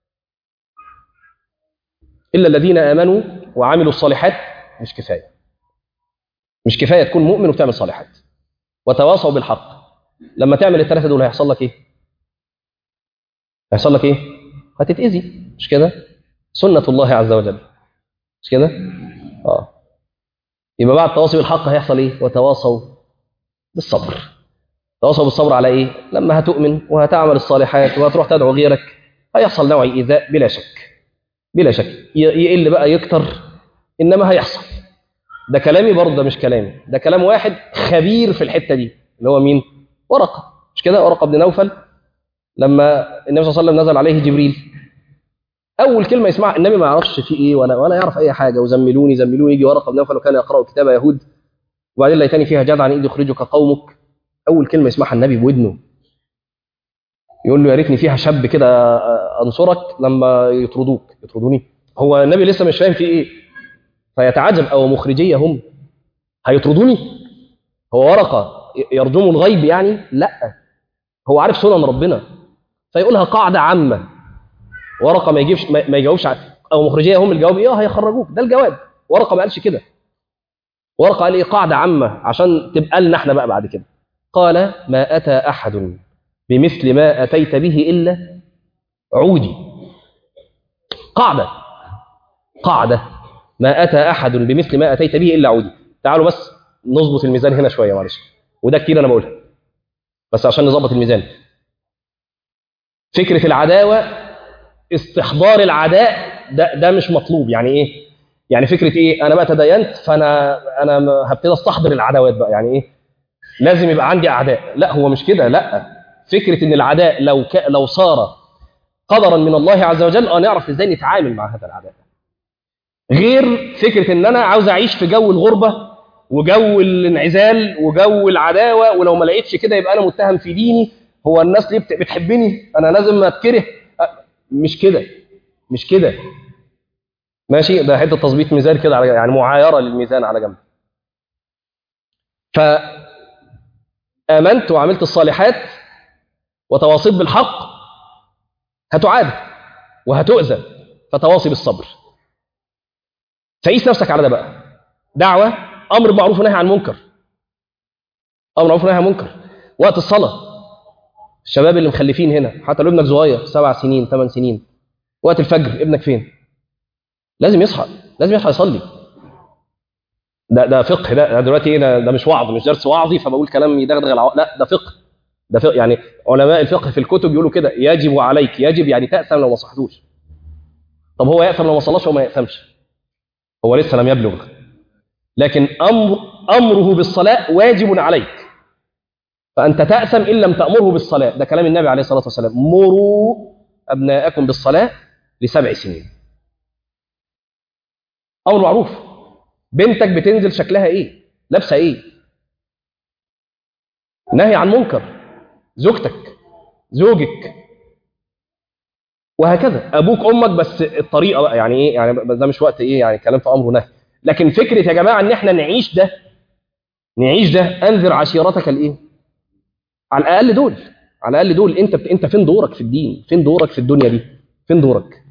الا الذين امنوا وعملوا الصالحات مش كفايه مش كفايه تكون مؤمن وبتعمل صالحات وتواصوا بالحق لما تعمل الثلاثه دول هيحصل لك ايه هيحصل لك ايه هتتاذي مش كده سنه الله عز وجل مش كده اه يبقى بعد التواصي بالحق هيحصل ايه وتواصوا بالصبر تواصوا بالصبر على ايه لما هتؤمن وهتعمل الصالحات وهتروح تدعو غيرك هيحصل نوع ايذاء بلا شك بلا شك ي- يقل بقى يكتر انما هيحصل ده كلامي برضه ده مش كلامي ده كلام واحد خبير في الحته دي اللي هو مين ورقه مش كده ورقه بن نوفل لما النبي صلى الله عليه وسلم نزل عليه جبريل اول كلمه يسمعها النبي ما يعرفش في ايه ولا ولا يعرف اي حاجه وزملوني زملوني يجي ورقه بن نوفل وكان يقرا كتاب يهود وبعدين ليتني فيها جدعا ان يخرجك قومك اول كلمه يسمعها النبي بودنه يقول له يا ريتني فيها شاب كده انصرك لما يطردوك يطردوني هو النبي لسه مش فاهم في ايه فيتعجب او مخرجيه هم هيطردوني هو ورقه يرجم الغيب يعني لا هو عارف سنن ربنا فيقولها قاعده عامه ورقه ما يجيبش ما ما يجاوبش على او مخرجيه هم الجواب ايه هيخرجوك ده الجواب ورقه ما قالش كده ورقه قال ايه قاعده عامه عشان تبقى لنا احنا بقى بعد كده قال ما اتى احد بمثل ما اتيت به الا عودي قاعده قاعده ما اتى احد بمثل ما اتيت به الا عودي تعالوا بس نظبط الميزان هنا شويه معلش وده كتير انا بقولها بس عشان نظبط الميزان فكره العداوه استحضار العداء ده ده مش مطلوب يعني ايه يعني فكره ايه انا بقى تدينت فانا انا هبتدي استحضر العداوات بقى يعني ايه لازم يبقى عندي اعداء لا هو مش كده لا فكره ان العداء لو ك... لو صار قدرا من الله عز وجل اه نعرف ازاي نتعامل مع هذا العداء غير فكره ان انا عاوز اعيش في جو الغربه وجو الانعزال وجو العداوه ولو ما لقيتش كده يبقى انا متهم في ديني هو الناس ليه بت- بتحبني انا لازم اتكره أه، مش كده مش كده ماشي ده حته تظبيط ميزان كده على يعني معايره للميزان على جنب فآمنت وعملت الصالحات وتواصيت بالحق هتعاد وهتؤذى فتواصي بالصبر فقيس نفسك على ده بقى دعوة أمر معروف ونهي عن منكر أمر معروف ونهي عن منكر وقت الصلاة الشباب اللي مخلفين هنا حتى لو ابنك صغير سبع سنين ثمان سنين وقت الفجر ابنك فين؟ لازم يصحى لازم يصحى يصلي ده ده فقه ده ده دلوقتي ايه ده, ده مش وعظ مش درس وعظي فبقول كلام يدغدغ العو... لا ده فقه ده فقه يعني علماء الفقه في الكتب يقولوا كده يجب عليك يجب يعني تأثم لو ما صحتوش طب هو يأثم لو ما صلاش وما يأثمش هو لسه لم يبلغ لكن أمر أمره بالصلاة واجب عليك فأنت تأثم إن لم تأمره بالصلاة ده كلام النبي عليه الصلاة والسلام مروا أبناءكم بالصلاة لسبع سنين أمر معروف بنتك بتنزل شكلها إيه لابسة إيه نهي عن منكر زوجتك زوجك وهكذا ابوك امك بس الطريقه بقى يعني ايه يعني بس ده مش وقت ايه يعني كلام في امر ونهي لكن فكره يا جماعه ان احنا نعيش ده نعيش ده انذر عشيرتك الايه على الاقل دول على الاقل دول انت انت فين دورك في الدين فين دورك في الدنيا دي فين دورك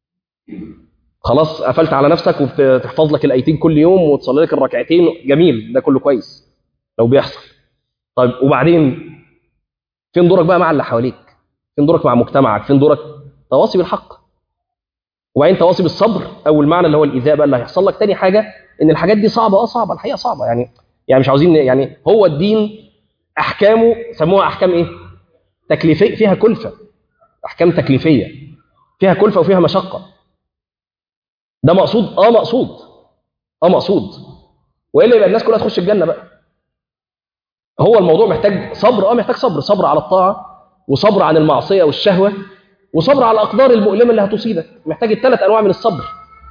خلاص قفلت على نفسك وبتحفظ لك الايتين كل يوم وتصلي لك الركعتين جميل ده كله كويس لو بيحصل طيب وبعدين فين دورك بقى مع اللي حواليك فين دورك مع مجتمعك فين دورك تواصي بالحق وبعدين تواصي بالصبر اول معنى اللي هو الايذاء بقى اللي هيحصل لك تاني حاجه ان الحاجات دي صعبه اه صعبه الحقيقه صعبه يعني يعني مش عاوزين يعني هو الدين احكامه سموها احكام ايه تكليفيه فيها كلفه احكام تكليفيه فيها كلفه وفيها مشقه ده مقصود اه مقصود اه مقصود والا يبقى الناس كلها تخش الجنه بقى هو الموضوع محتاج صبر اه محتاج صبر صبر على الطاعة وصبر عن المعصية والشهوة وصبر على الأقدار المؤلمة اللي هتصيبك محتاج الثلاث أنواع من الصبر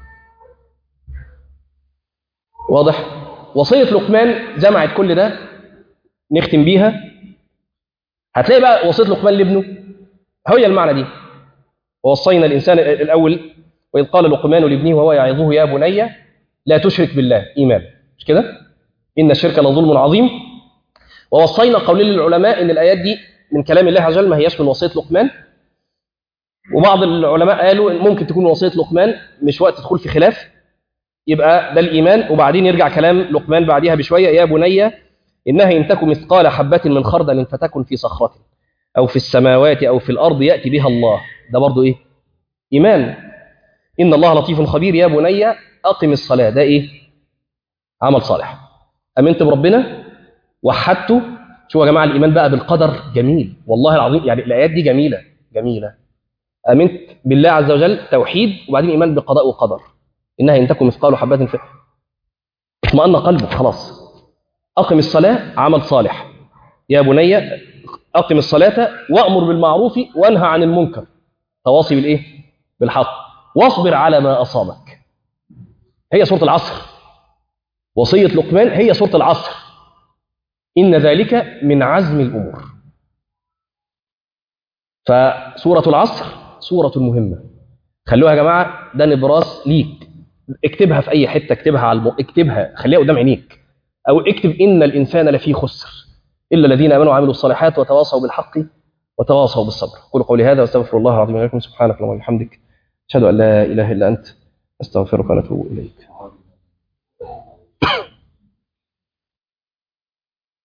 واضح وصية لقمان جمعت كل ده نختم بيها هتلاقي بقى وصية لقمان لابنه هي المعنى دي ووصينا الإنسان الأول وإذ قال لقمان لابنه وهو يعظه يا بني لا تشرك بالله إيمان مش كده إن الشرك لظلم عظيم ووصينا قول للعلماء إن الآيات دي من كلام الله عز وجل ما هياش من وصية لقمان وبعض العلماء قالوا إن ممكن تكون وصية لقمان مش وقت تدخل في خلاف يبقى ده الإيمان وبعدين يرجع كلام لقمان بعديها بشوية يا بني إنها إن تكن مثقال حبة من خردل فتكن في صخرة أو في السماوات أو في الأرض يأتي بها الله ده برضو إيه إيمان إن الله لطيف خبير يا بني أقم الصلاة ده إيه عمل صالح أمنت بربنا وحدته شوفوا يا جماعة الإيمان بقى بالقدر جميل والله العظيم يعني الآيات دي جميلة جميلة آمنت بالله عز وجل توحيد وبعدين إيمان بقضاء وقدر إنها إن تكن مثقال حبة في اطمأن قلبك خلاص أقم الصلاة عمل صالح يا بني أقم الصلاة وأمر بالمعروف وانهى عن المنكر تواصي بالإيه؟ بالحق واصبر على ما أصابك هي سورة العصر وصية لقمان هي سورة العصر إن ذلك من عزم الأمور فسورة العصر سورة مهمة خلوها يا جماعة ده نبراس ليك اكتبها في أي حتة اكتبها على الم... اكتبها خليها قدام عينيك أو اكتب إن الإنسان لفي خسر إلا الذين آمنوا وعملوا الصالحات وتواصوا بالحق وتواصوا بالصبر قولوا قولي هذا واستغفر الله العظيم لكم سبحانك اللهم وبحمدك أشهد أن لا إله إلا أنت أستغفرك وأتوب إليك